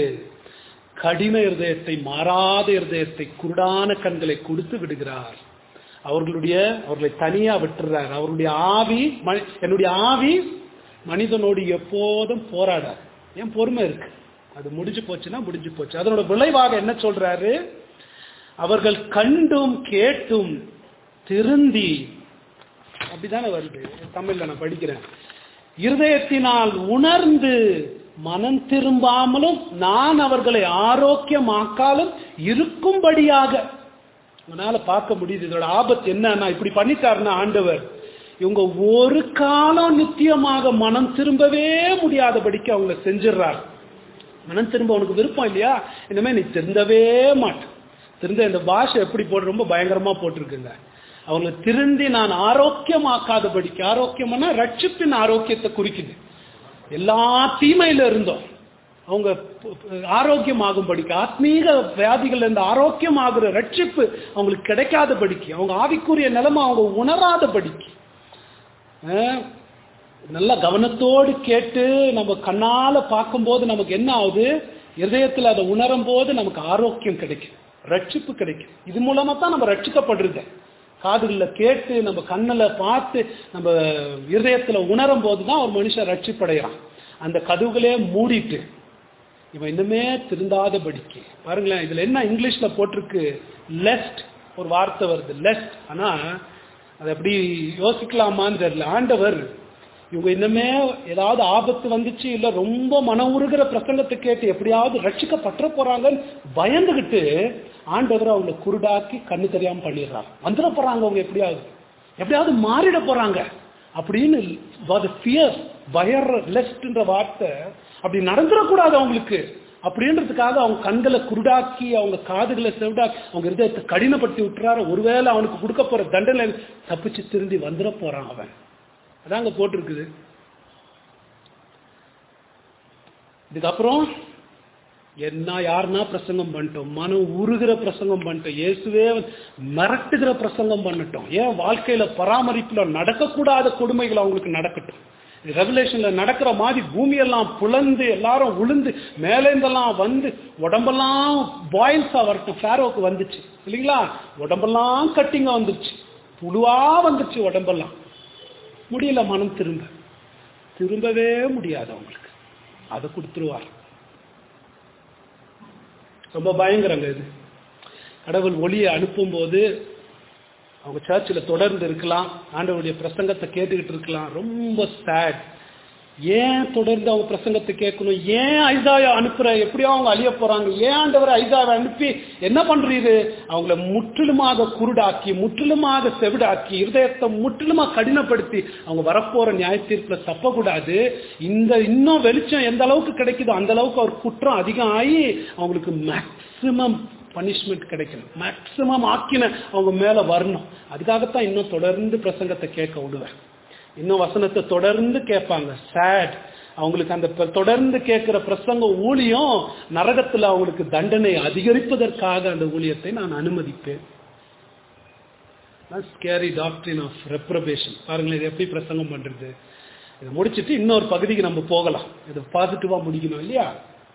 கடின இருதயத்தை மாறாத இருதயத்தை குருடான கண்களை கொடுத்து விடுகிறார் அவர்களுடைய அவர்களை தனியா விட்டுறார் அவருடைய ஆவி மனி- என்னுடைய ஆவி மனிதனோடு எப்போதும் போராடார் ஏன் பொறுமை இருக்கு அது முடிஞ்சு போச்சுன்னா முடிஞ்சு போச்சு அதனோட விளைவாக என்ன சொல்றாரு அவர்கள் கண்டும் கேட்டும் திருந்தி அப்படிதானே வருது தமிழ்ல நான் படிக்கிறேன் இருதயத்தினால் உணர்ந்து மனம் திரும்பாமலும் நான் அவர்களை ஆரோக்கியமாக்காலும் இருக்கும்படியாக உன்னால பார்க்க முடியுது இதோட ஆபத்து என்னன்னா இப்படி பண்ணிட்டாருன்னா ஆண்டவர் இவங்க ஒரு காலம் நித்தியமாக மனம் திரும்பவே முடியாதபடிக்கு அவங்கள செஞ்சிடுறார் மனம் திரும்ப உனக்கு விருப்பம் இல்லையா இனிமே நீ திருந்தவே மாட்ட திருந்த இந்த பாஷை எப்படி போட்டு ரொம்ப பயங்கரமா போட்டிருக்குங்க அவங்களை திருந்தி நான் ஆரோக்கியமாக்காதபடிக்கு ஆரோக்கியம்னா ரட்சிப்பின் ஆரோக்கியத்தை குறிக்குது எல்லா தீமையில இருந்தோம் அவங்க ஆரோக்கியமாகும்படிக்கு ஆத்மீக வியாதிகள் இருந்து ஆரோக்கியமாகிற ரட்சிப்பு அவங்களுக்கு கிடைக்காதபடிக்கு அவங்க ஆவிக்குரிய நிலைமை அவங்க உணராதபடிக்கு அஹ், நல்ல கவனத்தோடு கேட்டு நம்ம கண்ணால பார்க்கும்போது நமக்கு என்ன ஆகுது இதயத்துல அதை உணரும் போது நமக்கு ஆரோக்கியம் கிடைக்கும் ரட்சிப்பு கிடைக்கும் இது மூலமா தான் நம்ம ரட்சிக்கப்படுறது காதுகளில் கேட்டு நம்ம கண்ணில் பார்த்து நம்ம இருதயத்துல உணரும் போது தான் ஒரு மனுஷன் ரட்சிப்படைகிறான் அந்த கதவுகளே மூடிட்டு இவன் இன்னுமே திருந்தாதபடிக்கு பாருங்களேன் இதுல என்ன இங்கிலீஷ்ல போட்டிருக்கு லெஸ்ட் ஒரு வார்த்தை வருது லெஸ்ட் ஆனா அது எப்படி யோசிக்கலாமான்னு தெரியல ஆண்டவர் இவங்க இன்னுமே ஏதாவது ஆபத்து வந்துச்சு இல்ல ரொம்ப மன உருகிற பிரசங்கத்தை கேட்டு எப்படியாவது ரட்சிக்கப்பட்ட போறாங்கன்னு பயந்துகிட்டு ஆண்டவர் அவங்களை குருடாக்கி கண்ணு தெரியாம பண்ணிடுறாங்க வந்துட போறாங்க அவங்க எப்படியாவது எப்படியாவது மாறிட போறாங்க அப்படின்னு ஃபியர் பயர் லெஸ்ட்ன்ற வார்த்தை அப்படி நடந்துடக்கூடாது அவங்களுக்கு அப்படின்றதுக்காக அவங்க கண்களை குருடாக்கி அவங்க காதுகளை செவிடாக்கி அவங்க இருதயத்தை கடினப்படுத்தி விட்டுறாரு ஒருவேளை அவனுக்கு கொடுக்க போற தண்டனை தப்பிச்சு திருந்தி வந்துட போறான் அவன் அதாங்க போட்டிருக்குது இதுக்கப்புறம் என்ன யாருன்னா பிரசங்கம் பண்ணிட்டோம் மனம் உருகிற பிரசங்கம் பண்ணிட்டோம் இயேசுவே மிரட்டுகிற பிரசங்கம் பண்ணட்டும் ஏன் வாழ்க்கையில பராமரிப்புல நடக்கக்கூடாத கொடுமைகள் அவங்களுக்கு நடக்கட்டும் ரெவலேஷன்ல நடக்கிற மாதிரி பூமியெல்லாம் புலந்து எல்லாரும் உளுந்து மேலேந்தெல்லாம் வந்து உடம்பெல்லாம் பாயில்ஸா வரட்டும் ஃபேரோக்கு வந்துச்சு இல்லைங்களா உடம்பெல்லாம் கட்டிங்க வந்துச்சு புழுவா வந்துச்சு உடம்பெல்லாம் முடியல மனம் திரும்ப திரும்பவே முடியாது அவங்களுக்கு அதை கொடுத்துருவார் ரொம்ப பயங்கரங்க இது கடவுள் ஒளியை அனுப்பும்போது அவங்க சர்ச்சில் தொடர்ந்து இருக்கலாம் ஆண்டவருடைய பிரசங்கத்தை கேட்டுக்கிட்டு இருக்கலாம் ரொம்ப சேட் ஏன் தொடர்ந்து அவங்க பிரசங்கத்தை கேட்கணும் ஏன் ஐசாவை அனுப்புற எப்படியோ அவங்க அழிய போறாங்க ஏன் ஆண்டவர் ஐசாவை அனுப்பி என்ன பண்றீரு அவங்கள முற்றிலுமாக குருடாக்கி முற்றிலுமாக செவிடாக்கி இருதயத்தை முற்றிலுமா கடினப்படுத்தி அவங்க வரப்போற நியாய தீர்ப்புல தப்பக்கூடாது இந்த இன்னும் வெளிச்சம் எந்த அளவுக்கு கிடைக்குதோ அந்த அளவுக்கு அவர் குற்றம் அதிகம் ஆகி அவங்களுக்கு மேக்சிமம் பனிஷ்மெண்ட் கிடைக்கணும் மேக்சிமம் ஆக்கின அவங்க மேல வரணும் அதுக்காகத்தான் இன்னும் தொடர்ந்து பிரசங்கத்தை கேட்க விடுவேன் இன்னும் வசனத்தை தொடர்ந்து கேட்பாங்க சேட் அவங்களுக்கு அந்த ப- தொடர்ந்து கேட்கிற பிரசங்க ஊழியம் நரகத்துல அவங்களுக்கு தண்டனை அதிகரிப்பதற்காக அந்த ஊழியத்தை நான் அனுமதிப்பேன் ஸ்கேரி டாக்டரின் ஆஃப் ரெப்ரபேஷன் பாருங்களேன் இது எப்படி பிரசங்கம் பண்றது இதை முடிச்சிட்டு இன்னொரு பகுதிக்கு நம்ம போகலாம் இது பாசிட்டிவா முடிக்கணும் இல்லையா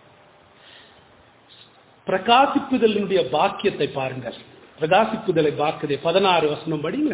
பிரகாசிப்புதலினுடைய பாக்கியத்தை பாருங்கள் பிரகாசிப்புதலை பார்க்குதே பதினாறு வசனம் படிங்க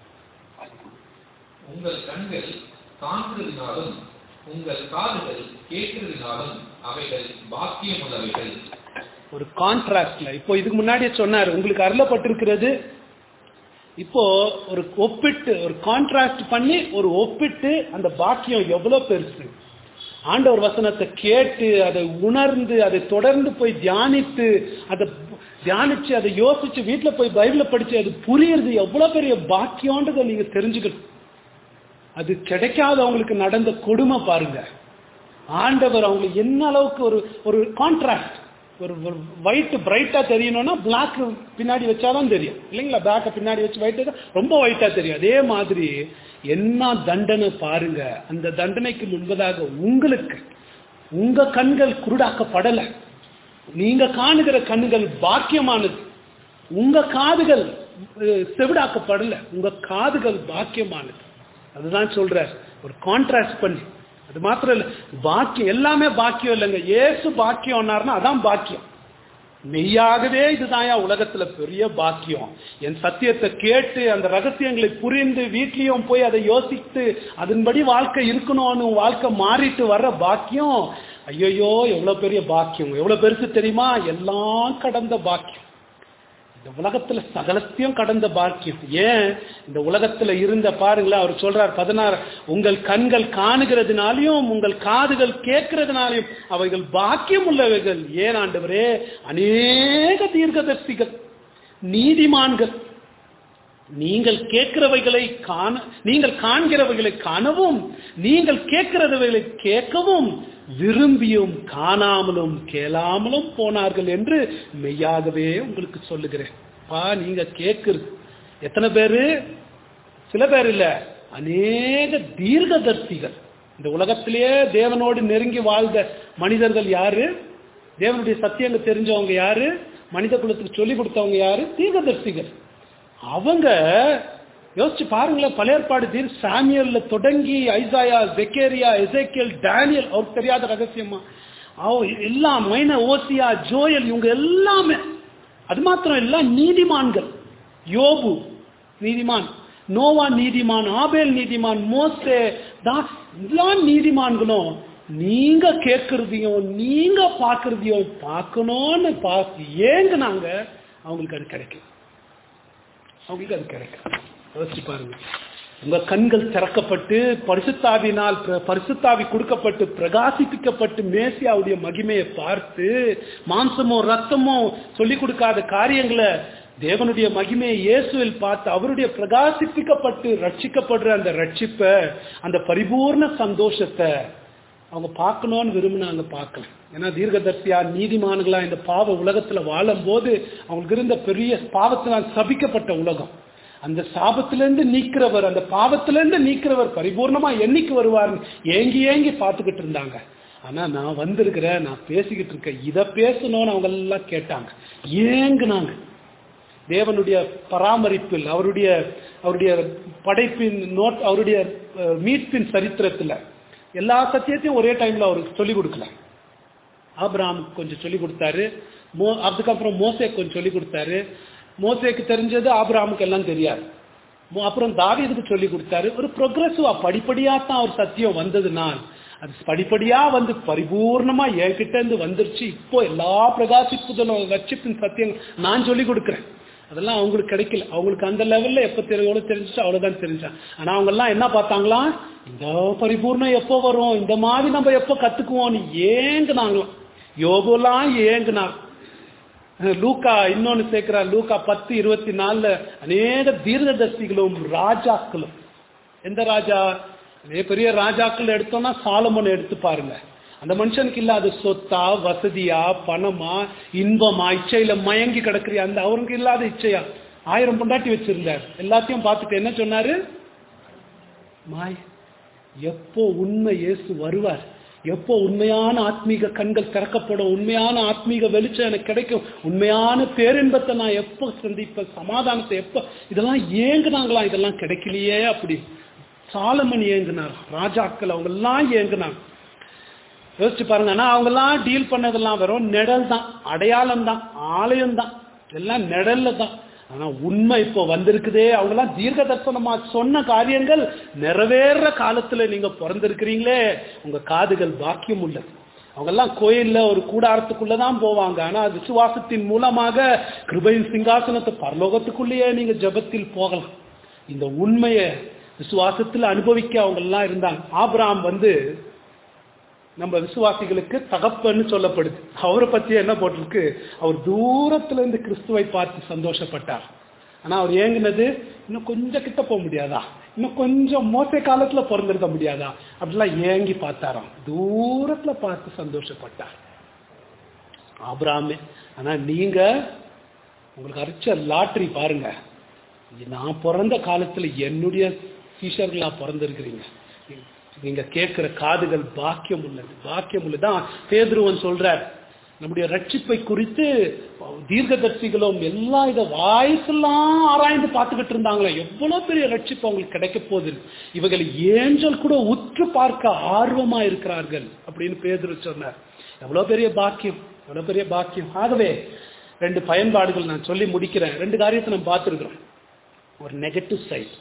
உங்கள் கண்கள் காண்கிறதினாலும் உங்கள் காதுகள் கேட்கிறதினாலும் அவைகள் பாக்கியம் உள்ளவைகள் ஒரு கான்ட்ராஸ்ட்ல இப்போ இதுக்கு முன்னாடியே சொன்னார் உங்களுக்கு அருளப்பட்டிருக்கிறது இப்போ ஒரு ஒப்பிட்டு ஒரு கான்ட்ராஸ்ட் பண்ணி ஒரு ஒப்பிட்டு அந்த பாக்கியம் எவ்வளவு பெருசு ஆண்டவர் வசனத்தை கேட்டு அதை உணர்ந்து அதை தொடர்ந்து போய் தியானித்து அதை தியானிச்சு அதை யோசிச்சு வீட்டுல போய் பைபிள படிச்சு அது புரியுறது எவ்வளவு பெரிய பாக்கியம்ன்றதை நீங்க தெரிஞ்சுக்கணும் அது கிடைக்காதவங்களுக்கு நடந்த கொடுமை பாருங்க ஆண்டவர் அவங்களுக்கு என்ன அளவுக்கு ஒரு ஒரு கான்ட்ராஸ்ட் ஒரு ஒயிட் பிரைட்டா தெரியணும்னா பிளாக் பின்னாடி வச்சாதான் தெரியும் இல்லைங்களா பிளாக்க பின்னாடி வச்சு ஒயிட் ரொம்ப ஒயிட்டா தெரியும் அதே மாதிரி என்ன தண்டனை பாருங்க அந்த தண்டனைக்கு முன்பதாக உங்களுக்கு உங்க கண்கள் குருடாக்கப்படல நீங்க காணுகிற கண்கள் பாக்கியமானது உங்க காதுகள் அஹ், செவிடாக்கப்படல உங்க காதுகள் பாக்கியமானது அதுதான் சொல்றார் ஒரு கான்ட்ராஸ்ட் பண்ணி அது மாத்திரம் இல்ல பாக்கியம் எல்லாமே பாக்கியம் இல்லைங்க ஏசு பாக்கியம்னாருன்னா அதான் பாக்கியம் மெய்யாகவே இதுதான்யா உலகத்துல பெரிய பாக்கியம் என் சத்தியத்தை கேட்டு அந்த ரகசியங்களை புரிந்து வீட்லயும் போய் அதை யோசித்து அதன்படி வாழ்க்கை இருக்கணும்னு உன் வாழ்க்கை மாறிட்டு வர்ற பாக்கியம் ஐயோ எவ்வளவு பெரிய பாக்கியம் எவ்வளவு பெருசு தெரியுமா எல்லாம் கடந்த பாக்கியம் இந்த உலகத்துல சகலத்தையும் கடந்த பாக்கியம் ஏன் இந்த உலகத்துல இருந்த பாருங்களேன் அவர் சொல்றார் பதினாறு உங்கள் கண்கள் காணுகிறதுனாலையும் உங்கள் காதுகள் கேட்கிறதுனாலையும் அவைகள் பாக்கியம் உள்ளவைகள் ஏன் ஆண்டவரே அநேக தீர்க்கதரிசிகள் நீதிமான்கள் நீங்கள் கேட்கிறவைகளை காண நீங்கள் காண்கிறவைகளை காணவும் நீங்கள் கேட்கிறவைகளை கேட்கவும் விரும்பியும் காணாமலும் கேளாமலும் போனார்கள் என்று மெய்யாகவே உங்களுக்கு சொல்லுகிறேன் பா நீங்க கேட்கிறது எத்தனை பேரு சில பேர் இல்ல அநேக தீர்க்கதர்சிகள் இந்த உலகத்திலேயே தேவனோடு நெருங்கி வாழ்ந்த மனிதர்கள் யாரு தேவனுடைய சத்தியங்க தெரிஞ்சவங்க யாரு மனித குலத்துக்கு சொல்லி கொடுத்தவங்க யாரு தீர்க்கதர்சிகள் அவங்க யோசிச்சு பாருங்களேன் பழைய ஏற்பாடு தீர் சாமியல்ல தொடங்கி ஐசாயா ஜெக்கேரியா எசேக்கியல் டேனியல் அவருக்கு தெரியாத ரகசியமா அவ எல்லாம் மைன ஓசியா ஜோயல் இவங்க எல்லாமே அது மாத்திரம் எல்லாம் நீதிமான்கள் யோபு நீதிமான் நோவா நீதிமான் ஆபேல் நீதிமான் மோசே தாஸ் எல்லா நீதிமான்களும் நீங்க கேட்கறதையும் நீங்க பார்க்கறதையும் பார்க்கணும்னு பார்த்து ஏங்குனாங்க அவங்களுக்கு அது கிடைக்கும் அவங்களுக்கு அது கிடைக்கும் யோசிச்சு பாருங்க உங்க கண்கள் திறக்கப்பட்டு பரிசுத்தாவினால் பிர- பரிசுத்தாவி கொடுக்கப்பட்டு பிரகாசிப்பிக்கப்பட்டு மேசியாவுடைய மகிமையை பார்த்து மாம்சமோ ரத்தமோ சொல்லிக் கொடுக்காத காரியங்களை தேவனுடைய மகிமையை இயேசுவில் பார்த்து அவருடைய பிரகாசிப்பிக்கப்பட்டு ரட்சிக்கப்படுற அந்த ரட்சிப்பை அந்த பரிபூர்ண சந்தோஷத்தை அவங்க பார்க்கணும்னு விரும்பினாங்க பார்க்கல ஏன்னா தீர்க்கதர்சியா நீதிமான்களா இந்த பாவ உலகத்துல வாழும்போது அவங்களுக்கு இருந்த பெரிய பாவத்தினால் சபிக்கப்பட்ட உலகம் அந்த சாபத்திலிருந்து நீக்கிறவர் அந்த பாவத்திலிருந்து நீக்கிறவர் பரிபூர்ணமா என்னைக்கு வருவார்னு ஏங்கி ஏங்கி பார்த்துக்கிட்டு இருந்தாங்க ஆனா நான் வந்திருக்கிறேன் நான் பேசிக்கிட்டு இருக்கேன் இதை பேசணும்னு அவங்க எல்லாம் கேட்டாங்க ஏங்குனாங்க தேவனுடைய பராமரிப்பில் அவருடைய அவருடைய படைப்பின் நோட் அவருடைய அஹ், மீட்பின் சரித்திரத்துல எல்லா சத்தியத்தையும் ஒரே டைம்ல அவருக்கு சொல்லிக் கொடுக்கல ஆபிரகாமுக்கு கொஞ்சம் சொல்லிக் கொடுத்தாரு மோ அதுக்கப்புறம் மோசேக்கு கொஞ்சம் சொல்லிக் கொடுத்தாரு மோசேக்கு தெரிஞ்சது ஆபிரகாமுக்கு எல்லாம் தெரியாது மோ- அப்புறம் தாவீதுக்கு சொல்லி கொடுத்தாரு ஒரு ப்ரொக்ரெசிவா படிப்படியா தான் அவர் சத்தியம் வந்தது நான் அது படிப்படியா வந்து பரிபூர்ணமா என்கிட்ட இருந்து வந்துருச்சு இப்போ எல்லா பிரகாசிப்புதலும் ரட்சிப்பின் சத்தியம் நான் சொல்லி கொடுக்குறேன் அதெல்லாம் அவங்களுக்கு கிடைக்கல அவங்களுக்கு அந்த லெவல்ல எப்ப தெரியும் தெரிஞ்சுச்சு அவ்வளவுதான் தெரிஞ்சான் ஆனா அவங்க எல்லாம் என்ன பார்த்தாங்களா இந்த பரிபூர்ணம் எப்போ வரும் இந்த மாதிரி நம்ம எப்போ கத்துக்குவோம்னு ஏங்குனாங்களாம் யோகெல்லாம் ஏங்குனாங்க லூக்கா இன்னொன்னு சேர்க்கிறா லூக்கா பத்து இருபத்தி நாலுல அநேக தீர்க்கதர்சிகளும் ராஜாக்களும் எந்த ராஜா அதே பெரிய ராஜாக்கள் எடுத்தோம்னா சாலமோன் எடுத்து பாருங்க அந்த மனுஷனுக்கு இல்லாத சொத்தா வசதியா பணமா இன்பமா இச்சையில மயங்கி கிடக்குறியா அந்த அவருக்கு இல்லாத இச்சையா ஆயிரம் பொண்டாட்டி வச்சிருந்தார் எல்லாத்தையும் பார்த்துட்டு என்ன சொன்னாரு மாய் எப்போ உண்மை இயேசு வருவார் எப்போ உண்மையான ஆத்மீக கண்கள் திறக்கப்படும் உண்மையான ஆத்மீக வெளிச்சம் எனக்கு கிடைக்கும் உண்மையான பேரின்பத்தை நான் எப்போ சந்திப்பேன் சமாதானத்தை எப்போ இதெல்லாம் ஏங்குனாங்களா இதெல்லாம் கிடைக்கலையே அப்படி சாலமன் ஏங்குனார் ராஜாக்கள் அவங்க எல்லாம் ஏங்குனாங்க யோசிச்சு பாருங்க ஆனா அவங்க எல்லாம் டீல் பண்ணதெல்லாம் வெறும் நிழல் தான் அடையாளம் தான் ஆலயம் தான் எல்லாம் நிழல்ல தான் ஆனா உண்மை இப்போ வந்திருக்குதே அவங்க எல்லாம் தீர்க்க தரிசனமா சொன்ன காரியங்கள் நிறைவேற காலத்துல நீங்க பிறந்திருக்கிறீங்களே உங்க காதுகள் பாக்கியம் உள்ளது அவங்க எல்லாம் கோயில்ல ஒரு கூடாரத்துக்குள்ளதான் போவாங்க ஆனா விசுவாசத்தின் மூலமாக கிருபையின் சிங்காசனத்தை பரலோகத்துக்குள்ளேயே நீங்க ஜெபத்தில் போகலாம் இந்த உண்மையை விசுவாசத்தில் அனுபவிக்க அவங்க எல்லாம் இருந்தாங்க ஆபிரகாம் வந்து நம்ம விசுவாசிகளுக்கு தகப்பன்னு சொல்லப்படுது அவரை பத்தி என்ன போட்டிருக்கு அவர் தூரத்துல இருந்து கிறிஸ்துவை பார்த்து சந்தோஷப்பட்டார் ஆனா அவர் ஏங்குனது இன்னும் கொஞ்சம் கிட்ட போக முடியாதா இன்னும் கொஞ்சம் மோசை காலத்துல பிறந்திருக்க முடியாதா அப்படிலாம் ஏங்கி பார்த்தாராம் தூரத்துல பார்த்து சந்தோஷப்பட்டார் ஆபிராமே ஆனா நீங்க உங்களுக்கு அரிச்ச லாட்டரி பாருங்க நான் பிறந்த காலத்துல என்னுடைய சீஷர்களா பிறந்திருக்கிறீங்க நீங்க கேட்கிற காதுகள் பாக்கியம் உள்ளது பாக்கியம் உள்ளதுதான் பேதுருவன் சொல்றார் நம்முடைய ரட்சிப்பை குறித்து தீர்க்கதர்சிகளும் எல்லா இத வாய்ஸெல்லாம் ஆராய்ந்து பார்த்துக்கிட்டு இருந்தாங்களே எவ்வளவு பெரிய ரட்சிப்பு அவங்களுக்கு கிடைக்க போகுது இவர்கள் ஏஞ்சல் கூட உற்று பார்க்க ஆர்வமா இருக்கிறார்கள் அப்படின்னு பேதுரு சொன்னார் எவ்வளவு பெரிய பாக்கியம் எவ்வளவு பெரிய பாக்கியம் ஆகவே ரெண்டு பயன்பாடுகள் நான் சொல்லி முடிக்கிறேன் ரெண்டு காரியத்தை நம்ம பார்த்துருக்கிறோம் ஒரு நெகட்டிவ் சைட்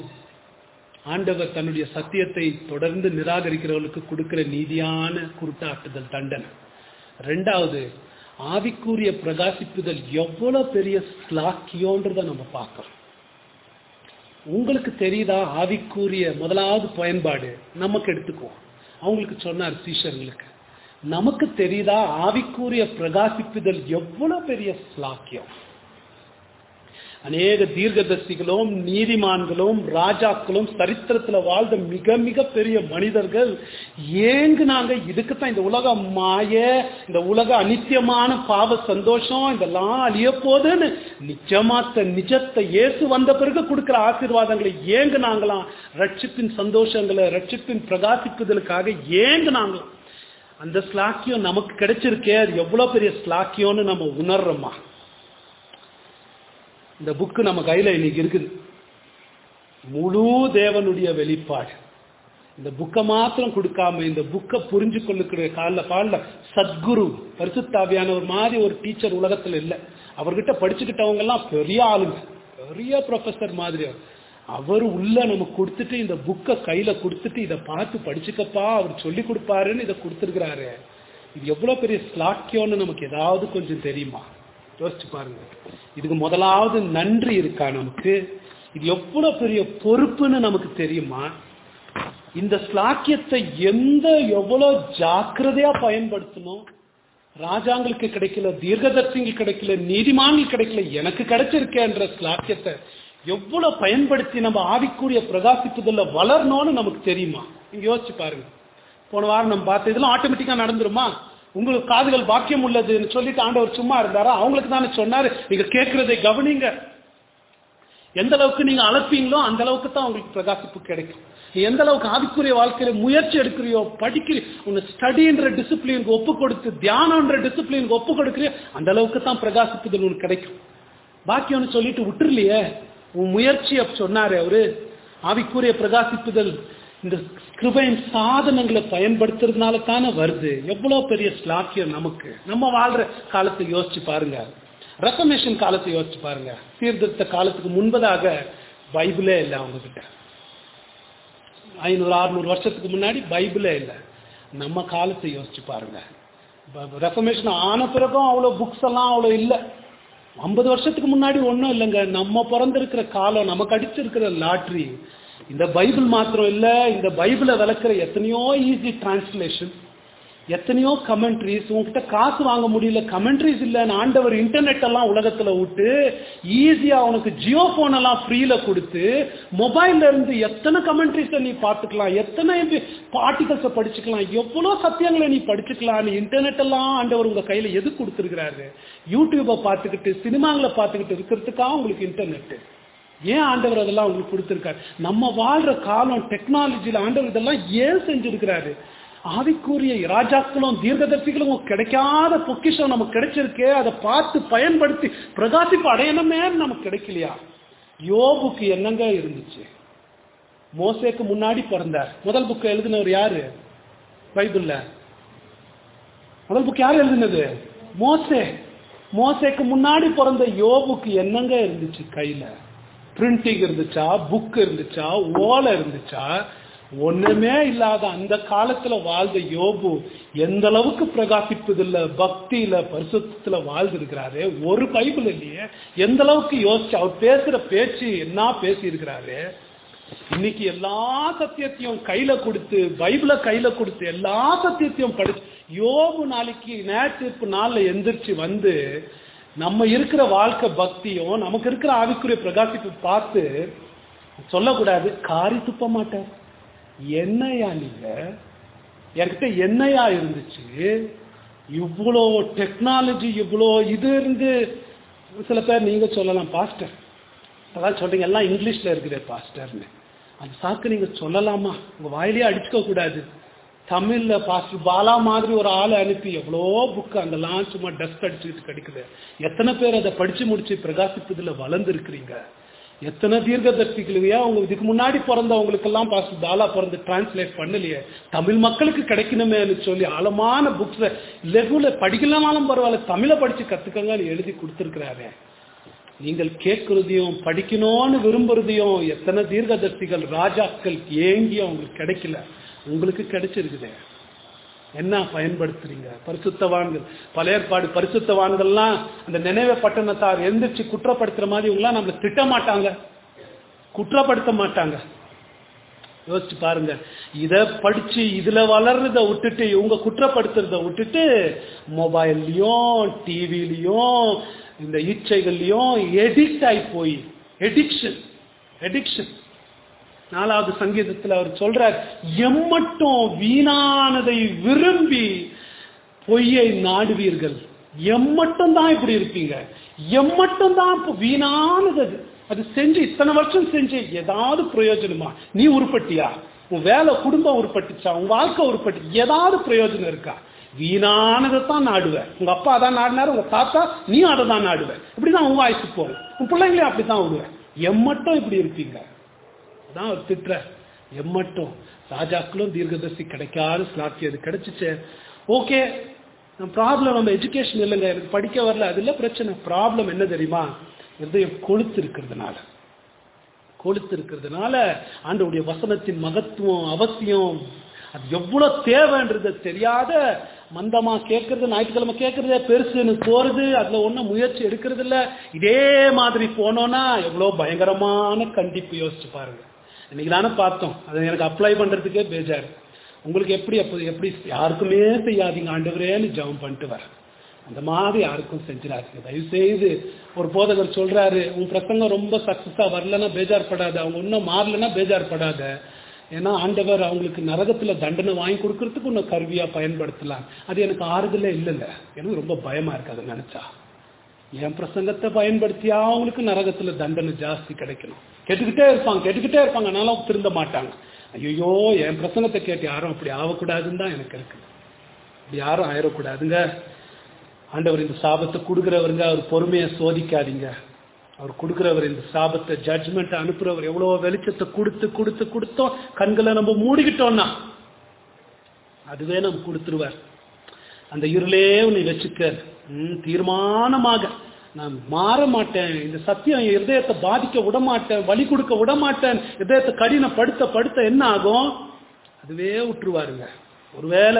ஆண்டவர் தன்னுடைய சத்தியத்தை தொடர்ந்து நிராகரிக்கிறவர்களுக்கு கொடுக்கிற நீதியான குருட்டாட்டுதல் தண்டனை ரெண்டாவது ஆவிக்குரிய பிரகாசிப்புதல் எவ்வளவு பெரிய ஸ்லாக்கியோன்றத நம்ம பார்க்கிறோம் உங்களுக்கு தெரியுதா ஆவிக்குரிய முதலாவது பயன்பாடு நமக்கு எடுத்துக்குவோம் அவங்களுக்கு சொன்னார் சீஷர்களுக்கு நமக்கு தெரியுதா ஆவிக்குரிய பிரகாசிப்புதல் எவ்வளவு பெரிய ஸ்லாக்கியம் அநேக தீர்க்கதரிசிகளும் நீதிமான்களும் ராஜாக்களும் சரித்திரத்துல வாழ்ந்த மிக மிக பெரிய மனிதர்கள் ஏங்குனாங்க இதுக்குத்தான் இந்த உலக மாய இந்த உலக அனித்தியமான பாவ சந்தோஷம் இதெல்லாம் அழிய போதுன்னு நிஜமாத்த நிஜத்தை இயேசு வந்த பிறகு கொடுக்கிற ஆசீர்வாதங்களை ஏங்குனாங்களாம் ரட்சிப்பின் சந்தோஷங்களை ரட்சிப்பின் பிரகாசிப்புதலுக்காக ஏங்குனாங்களாம் அந்த ஸ்லாக்கியம் நமக்கு கிடைச்சிருக்கே அது எவ்வளவு பெரிய ஸ்லாக்கியம்னு நம்ம உணர்றோமா இந்த புக்கு நம்ம கையில இன்னைக்கு இருக்குது முழு தேவனுடைய வெளிப்பாடு இந்த புக்கை மாத்திரம் கொடுக்காம இந்த புக்கை புரிஞ்சு கொள்ளுக்கிற காலில் காலில் சத்குரு பரிசுத்தாவியானவர் மாதிரி ஒரு டீச்சர் உலகத்துல இல்லை அவர்கிட்ட படிச்சுக்கிட்டவங்க எல்லாம் பெரிய ஆளுங்க பெரிய ப்ரொஃபசர் மாதிரி அவர். அவர் உள்ள நமக்கு கொடுத்துட்டு இந்த புக்கை கையில கொடுத்துட்டு இதை பார்த்து படிச்சுக்கப்பா அவர் சொல்லி கொடுப்பாருன்னு இதை கொடுத்துருக்கிறாரு இது எவ்வளவு பெரிய ஸ்லாக்கியம்னு நமக்கு ஏதாவது கொஞ்சம் தெரியுமா யோசிச்சு பாருங்க இதுக்கு முதலாவது நன்றி இருக்கா நமக்கு இது எவ்வளவு பெரிய பொறுப்புன்னு நமக்கு தெரியுமா இந்த ஸ்லாக்கியத்தை எந்த எவ்வளவு ஜாக்கிரதையா பயன்படுத்தணும் ராஜாங்களுக்கு கிடைக்கல தீர்க்கதர்சிங்களுக்கு கிடைக்கல நீதிமான்கள் கிடைக்கல எனக்கு கிடைச்சிருக்கேன்ற ஸ்லாக்கியத்தை எவ்வளவு பயன்படுத்தி நம்ம ஆவிக்குரிய பிரகாசிப்புதல்ல வளரணும்னு நமக்கு தெரியுமா நீங்க யோசிச்சு பாருங்க போன வாரம் நம்ம பார்த்து இதெல்லாம் ஆட்டோமேட்டிக்கா நடந்துருமா உங்களுக்கு காதுகள் பாக்கியம் உள்ளதுன்னு சொல்லிட்டு ஆண்டவர் சும்மா இருந்தாரா அவங்களுக்கு தானே சொன்னாரு நீங்க கேட்கறதை கவனிங்க எந்த அளவுக்கு நீங்க அழைப்பீங்களோ அந்த அளவுக்கு தான் உங்களுக்கு பிரகாசிப்பு கிடைக்கும் நீ எந்த அளவுக்கு ஆவிக்குரிய வாழ்க்கையில முயற்சி எடுக்கிறியோ படிக்கிறியோ உன்னை ஸ்டடின்ற டிசிப்ளினுக்கு ஒப்பு கொடுத்து தியானம்ன்ற டிசிப்ளினுக்கு ஒப்பு கொடுக்கிறியோ அந்த அளவுக்கு தான் பிரகாசிப்புதல் உனக்கு கிடைக்கும் பாக்கியம்னு சொல்லிட்டு விட்டுருலையே உன் முயற்சியை சொன்னாரு அவரு ஆவிக்குரிய பிரகாசிப்புதல் இந்த கிருபையின் சாதனங்களை பயன்படுத்துறதுனால தானே வருது எவ்வளவு பெரிய ஸ்லாக்கியம் நமக்கு நம்ம வாழ்ற காலத்தை யோசிச்சு பாருங்க ரெஃபர்மேஷன் காலத்தை யோசிச்சு பாருங்க சீர்திருத்த காலத்துக்கு முன்பதாக பைபிளே இல்லை அவங்க கிட்ட ஐநூறு அறுநூறு வருஷத்துக்கு முன்னாடி பைபிளே இல்லை நம்ம காலத்தை யோசிச்சு பாருங்க ரெஃபர்மேஷன் ஆன பிறகும் அவ்வளோ புக்ஸ் எல்லாம் அவ்வளோ இல்லை ஐம்பது வருஷத்துக்கு முன்னாடி ஒன்றும் இல்லைங்க நம்ம பிறந்திருக்கிற காலம் நமக்கு அடிச்சிருக்கிற லாட்ரி இந்த பைபிள் மாத்திரம் இல்லை இந்த பைபிளை விளக்குற எத்தனையோ ஈஸி டிரான்ஸ்லேஷன் எத்தனையோ கமெண்ட்ரிஸ் உங்ககிட்ட காசு வாங்க முடியல கமெண்ட்ரிஸ் இல்லைன்னு ஆண்டவர் இன்டர்நெட் எல்லாம் உலகத்துல விட்டு ஈஸியா உனக்கு ஜியோ போன் எல்லாம் ஃப்ரீல கொடுத்து மொபைல்ல இருந்து எத்தனை கமெண்ட்ரிஸை நீ பார்த்துக்கலாம் எத்தனை ஆர்டிகல்ஸை படிச்சுக்கலாம் எவ்வளோ சத்தியங்களை நீ படிச்சுக்கலாம் நீ இன்டர்நெட் எல்லாம் ஆண்டவர் உங்க கையில எது கொடுத்துருக்கிறாரு யூடியூப்பை பார்த்துக்கிட்டு சினிமாங்களை பார்த்துக்கிட்டு இருக்கிறதுக்காக உங்களுக்கு இன்டர்நெட் ஏன் ஆண்டவர் அதெல்லாம் உங்களுக்கு கொடுத்துருக்காரு நம்ம வாழ்ற காலம் டெக்னாலஜியில் ஆண்டவர் இதெல்லாம் ஏன் செஞ்சிருக்கிறாரு ஆவிக்குரிய ராஜாக்களும் தீர்க்கதர்சிகளும் கிடைக்காத பொக்கிஷம் நமக்கு கிடைச்சிருக்கே அதை பார்த்து பயன்படுத்தி பிரகாசிப்பு அடையணுமே நமக்கு கிடைக்கலையா யோபுக்கு என்னங்க இருந்துச்சு மோசேக்கு முன்னாடி பிறந்தார் முதல் புக்கு எழுதினவர் யாரு பைபிள்ல முதல் புக் யார் எழுதினது மோசே மோசேக்கு முன்னாடி பிறந்த யோபுக்கு என்னங்க இருந்துச்சு கையில பிரிண்டிங் இருந்துச்சா புக் இருந்துச்சா ஓலை இருந்துச்சா ஒண்ணுமே இல்லாத அந்த காலத்துல வாழ்ந்த யோபு எந்த அளவுக்கு பிரகாசிப்பதில்ல பக்தியில பரிசுத்துல வாழ்ந்திருக்கிறாரு ஒரு பைபிள் இல்லையே எந்த அளவுக்கு யோசிச்சு அவர் பேசுற பேச்சு என்ன பேசி இருக்கிறாரு இன்னைக்கு எல்லா சத்தியத்தையும் கையில கொடுத்து பைபிளை கையில கொடுத்து எல்லா சத்தியத்தையும் படிச்சு யோபு நாளைக்கு நேற்று நாள்ல எந்திரிச்சு வந்து நம்ம இருக்கிற வாழ்க்கை பக்தியும் நமக்கு இருக்கிற ஆவிக்குரிய பிரகாசிப்பு பார்த்து சொல்லக்கூடாது காரி துப்ப மாட்டார் என்னையா நீங்க என்கிட்ட என்னையா இருந்துச்சு இவ்வளோ டெக்னாலஜி இவ்வளோ இது இருந்து சில பேர் நீங்க சொல்லலாம் பாஸ்டர் அதான் சொல்றீங்க எல்லாம் இங்கிலீஷ்ல இருக்குது பாஸ்டர்னு அது சாக்கு நீங்க சொல்லலாமா உங்க வாயிலேயே அடிச்சுக்க கூடாது தமிழ்ல பாஸ்டர் பாலா மாதிரி ஒரு ஆளை அனுப்பி எவ்வளோ புக்கு அங்கெல்லாம் சும்மா டஸ்ட் அடிச்சுக்கிட்டு கிடைக்குது எத்தனை பேர் அதை படிச்சு முடிச்சு பிரகாசிப்பதுல வளர்ந்து இருக்கிறீங்க எத்தனை தீர்க்கதர்சிகளையா அவங்க இதுக்கு முன்னாடி பிறந்தவங்களுக்கெல்லாம் பாஸ்டர் பாலா பிறந்து டிரான்ஸ்லேட் பண்ணலையே தமிழ் மக்களுக்கு கிடைக்கணுமேனு சொல்லி ஆழமான புக்ஸை லெகுல படிக்கலனாலும் பரவாயில்ல தமிழை படிச்சு கத்துக்கங்கன்னு எழுதி கொடுத்துருக்கிறாரு நீங்கள் கேட்கறதையும் படிக்கணும்னு விரும்புறதையும் எத்தனை தீர்க்கதர்சிகள் ராஜாக்கள் ஏங்கி அவங்களுக்கு கிடைக்கல உங்களுக்கு கிடைச்சிருக்குது என்ன பயன்படுத்துறீங்க பரிசுத்தவான்கள் பழைய ஏற்பாடு பரிசுத்தவான்கள்லாம் அந்த நினைவு பட்டணத்தார் எந்திரிச்சு குற்றப்படுத்துற மாதிரி இவங்களாம் நம்மளை திட்ட மாட்டாங்க குற்றப்படுத்த மாட்டாங்க யோசிச்சு பாருங்க இத படிச்சு இதுல வளர்றத விட்டுட்டு இவங்க குற்றப்படுத்துறத விட்டுட்டு மொபைல்லையும் டிவிலையும் இந்த இச்சைகள்லயும் எடிக்ட் ஆகி போய் எடிக்ஷன் எடிக்ஷன் நாலாவது சங்கீதத்தில் அவர் சொல்றார் எம்மட்டும் வீணானதை விரும்பி பொய்யை நாடுவீர்கள் எம்மட்டும் தான் இப்படி இருப்பீங்க எம்மட்டும் தான் இப்போ வீணானது அது அது செஞ்சு இத்தனை வருஷம் செஞ்சு ஏதாவது பிரயோஜனமா நீ உருப்பட்டியா உன் வேலை குடும்பம் உருப்பட்டுச்சா உன் வாழ்க்கை உருப்பட்டு ஏதாவது பிரயோஜனம் இருக்கா வீணானதை தான் நாடுவேன் உங்க அப்பா அதான் நாடினாரு உங்க தாத்தா நீ அதை தான் நாடுவேன் இப்படிதான் உன் வாய்ப்பு போகும் உன் பிள்ளைங்களையும் அப்படித்தான் விடுவேன் எம்மட்டும் இப்படி இருப்பீங்க அதான் அவர் திட்டுற எம்மட்டும் ராஜாக்களும் தீர்க்கதரிசி கிடைக்காத ஸ்லாக்கி அது கிடைச்சிச்சு ஓகே நம்ம ப்ராப்ளம் நம்ம எஜுகேஷன் இல்லைங்க எனக்கு படிக்க வரல அது இல்லை பிரச்சனை ப்ராப்ளம் என்ன தெரியுமா இருதயம் கொழுத்து இருக்கிறதுனால கொழுத்து இருக்கிறதுனால ஆண்டவுடைய வசனத்தின் மகத்துவம் அவசியம் அது எவ்வளவு தேவைன்றது தெரியாத மந்தமா கேட்கறது ஞாயிற்றுக்கிழமை கேட்கறதே பெருசுன்னு போறது அதுல ஒன்றும் முயற்சி எடுக்கிறது இல்ல இதே மாதிரி போனோம்னா எவ்வளவு பயங்கரமான கண்டிப்பு யோசிச்சு பாருங்க இன்னைக்கு தானே பார்த்தோம் அதை எனக்கு அப்ளை பண்றதுக்கே பேஜாரு உங்களுக்கு எப்படி அப்போ எப்படி யாருக்குமே செய்யாதீங்க ஆண்டவரேன்னு ஜெபம் பண்ணிட்டு வர அந்த மாதிரி யாருக்கும் செஞ்சிடாதீங்க தயவு செய்து ஒரு போதகர் சொல்றாரு உன் பிரசங்கம் ரொம்ப சக்சஸா வரலன்னா பேஜார் படாத அவங்க இன்னும் மாறலன்னா பேஜார் படாத ஏன்னா ஆண்டவர் அவங்களுக்கு நரகத்துல தண்டனை வாங்கி கொடுக்கறதுக்கு இன்னும் கருவியா பயன்படுத்தலாம் அது எனக்கு ஆறுதலே இல்லைல்ல எனக்கு ரொம்ப பயமா இருக்கு அதை நினைச்சா என் பிரசங்கத்தை பயன்படுத்தியா அவங்களுக்கு நரகத்துல தண்டனை ஜாஸ்தி கிடைக்கணும் கேட்டுக்கிட்டே இருப்பாங்க கேட்டுக்கிட்டே இருப்பாங்க ஆனாலும் திருந்த மாட்டாங்க ஐயோ என் பிரசங்கத்தை கேட்டு யாரும் அப்படி ஆகக்கூடாதுன்னு தான் எனக்கு இருக்கு அப்படி யாரும் ஆயிடக்கூடாதுங்க ஆண்டவர் இந்த சாபத்தை கொடுக்குறவருங்க அவர் பொறுமையை சோதிக்காதீங்க அவர் கொடுக்குறவர் இந்த சாபத்தை ஜட்ஜ்மெண்ட் அனுப்புறவர் எவ்வளவு வெளிச்சத்தை கொடுத்து கொடுத்து கொடுத்தோம் கண்களை நம்ம மூடிக்கிட்டோம்னா அதுவே நம்ம கொடுத்துருவார் அந்த இருளே உன்னை வச்சுக்க ம், தீர்மானமாக நான் மாற மாட்டேன் இந்த சத்தியம் என் இருதயத்தை பாதிக்க விட மாட்டேன் வழி கொடுக்க விட மாட்டேன் இதயத்தை கடினப்படுத்த படுத்த என்ன ஆகும் அதுவே விட்டுருவாருங்க ஒருவேளை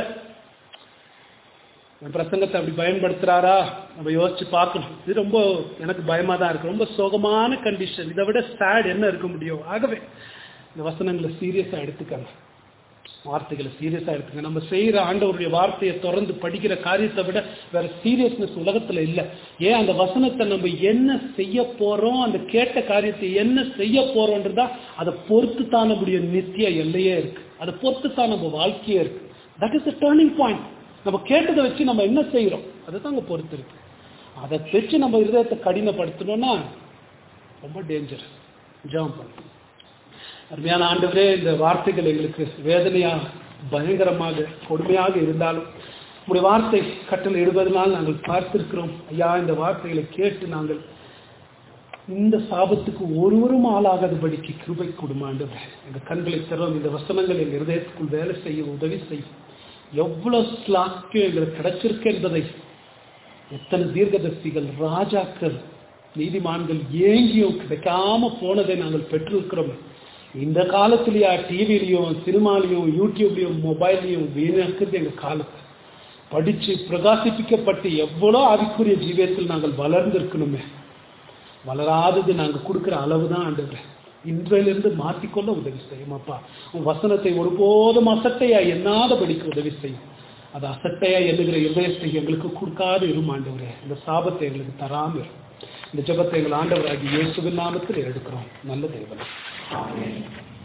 என் பிரசங்கத்தை அப்படி பயன்படுத்துறாரா நம்ம யோசிச்சு பார்க்கணும் இது ரொம்ப எனக்கு பயமா தான் இருக்கு ரொம்ப சோகமான கண்டிஷன் இதை விட சேட் என்ன இருக்க முடியும் ஆகவே இந்த வசனங்களை சீரியஸா எடுத்துக்கங்க வார்த்தைகளை சீரியஸா எடுத்துங்க நம்ம செய்யற ஆண்டவருடைய வார்த்தையை தொடர்ந்து படிக்கிற காரியத்தை விட வேற சீரியஸ்னஸ் உலகத்துல இல்ல ஏன் அந்த வசனத்தை நம்ம என்ன செய்ய போறோம் அந்த கேட்ட காரியத்தை என்ன செய்ய போறோம்ன்றதா அதை பொறுத்து தான் நம்முடைய நித்திய எல்லையே இருக்கு அதை பொறுத்து தான் நம்ம வாழ்க்கையே இருக்கு that is the turning point நம்ம கேட்டதை வச்சு நம்ம என்ன செய்யறோம் அதை தான் அங்க பொறுத்து இருக்கு அதை வச்சு நம்ம இருதயத்தை கடினப்படுத்தணும்னா ரொம்ப டேஞ்சரஸ் ஜாம் பண்ணணும் அருமையான ஆண்டவரே இந்த வார்த்தைகள் எங்களுக்கு வேதனையா பயங்கரமாக கொடுமையாக இருந்தாலும் உங்களுடைய வார்த்தை கட்டளை இடுவதனால் நாங்கள் பார்த்திருக்கிறோம் ஐயா இந்த வார்த்தைகளை கேட்டு நாங்கள் இந்த சாபத்துக்கு ஒருவரும் ஆளாகாதபடிக்கு கிருபை கொடுமாண்டவர் எங்க கண்களை திறவும் இந்த வசனங்கள் எங்க இருதயத்துக்குள் வேலை செய்ய உதவி செய்யும் எவ்வளவு ஸ்லாக்கியம் எங்களுக்கு கிடைச்சிருக்கு என்பதை எத்தனை தீர்க்கதர்சிகள் ராஜாக்கள் நீதிமான்கள் ஏங்கியும் கிடைக்காம போனதை நாங்கள் பெற்றிருக்கிறோம் இந்த காலத்திலயா டிவிலையும் சினிமாலையும் யூடியூப்லையும் மொபைல்லையும் வீணாக்குது எங்க காலத்தை படிச்சு பிரகாசிப்பிக்கப்பட்டு எவ்வளோ ஆவிக்குரிய ஜீவியத்தில் நாங்கள் வளர்ந்திருக்கணுமே வளராதது நாங்கள் கொடுக்குற அளவு தான் ஆண்டவர் இன்றையிலிருந்து மாற்றிக்கொள்ள உதவி செய்யும் அப்பா உன் வசனத்தை ஒருபோதும் அசட்டையா எண்ணாதபடிக்கு உதவி செய்யும் அது அசட்டையா எண்ணுகிற இதயத்தை எங்களுக்கு கொடுக்காது இரும் ஆண்டவரே இந்த சாபத்தை எங்களுக்கு தராம இரும் இந்த ஜெபத்தை எங்கள் ஆண்டவராகி இயேசுவின் நாமத்தில் எடுக்கிறோம் நல்ல தேவன்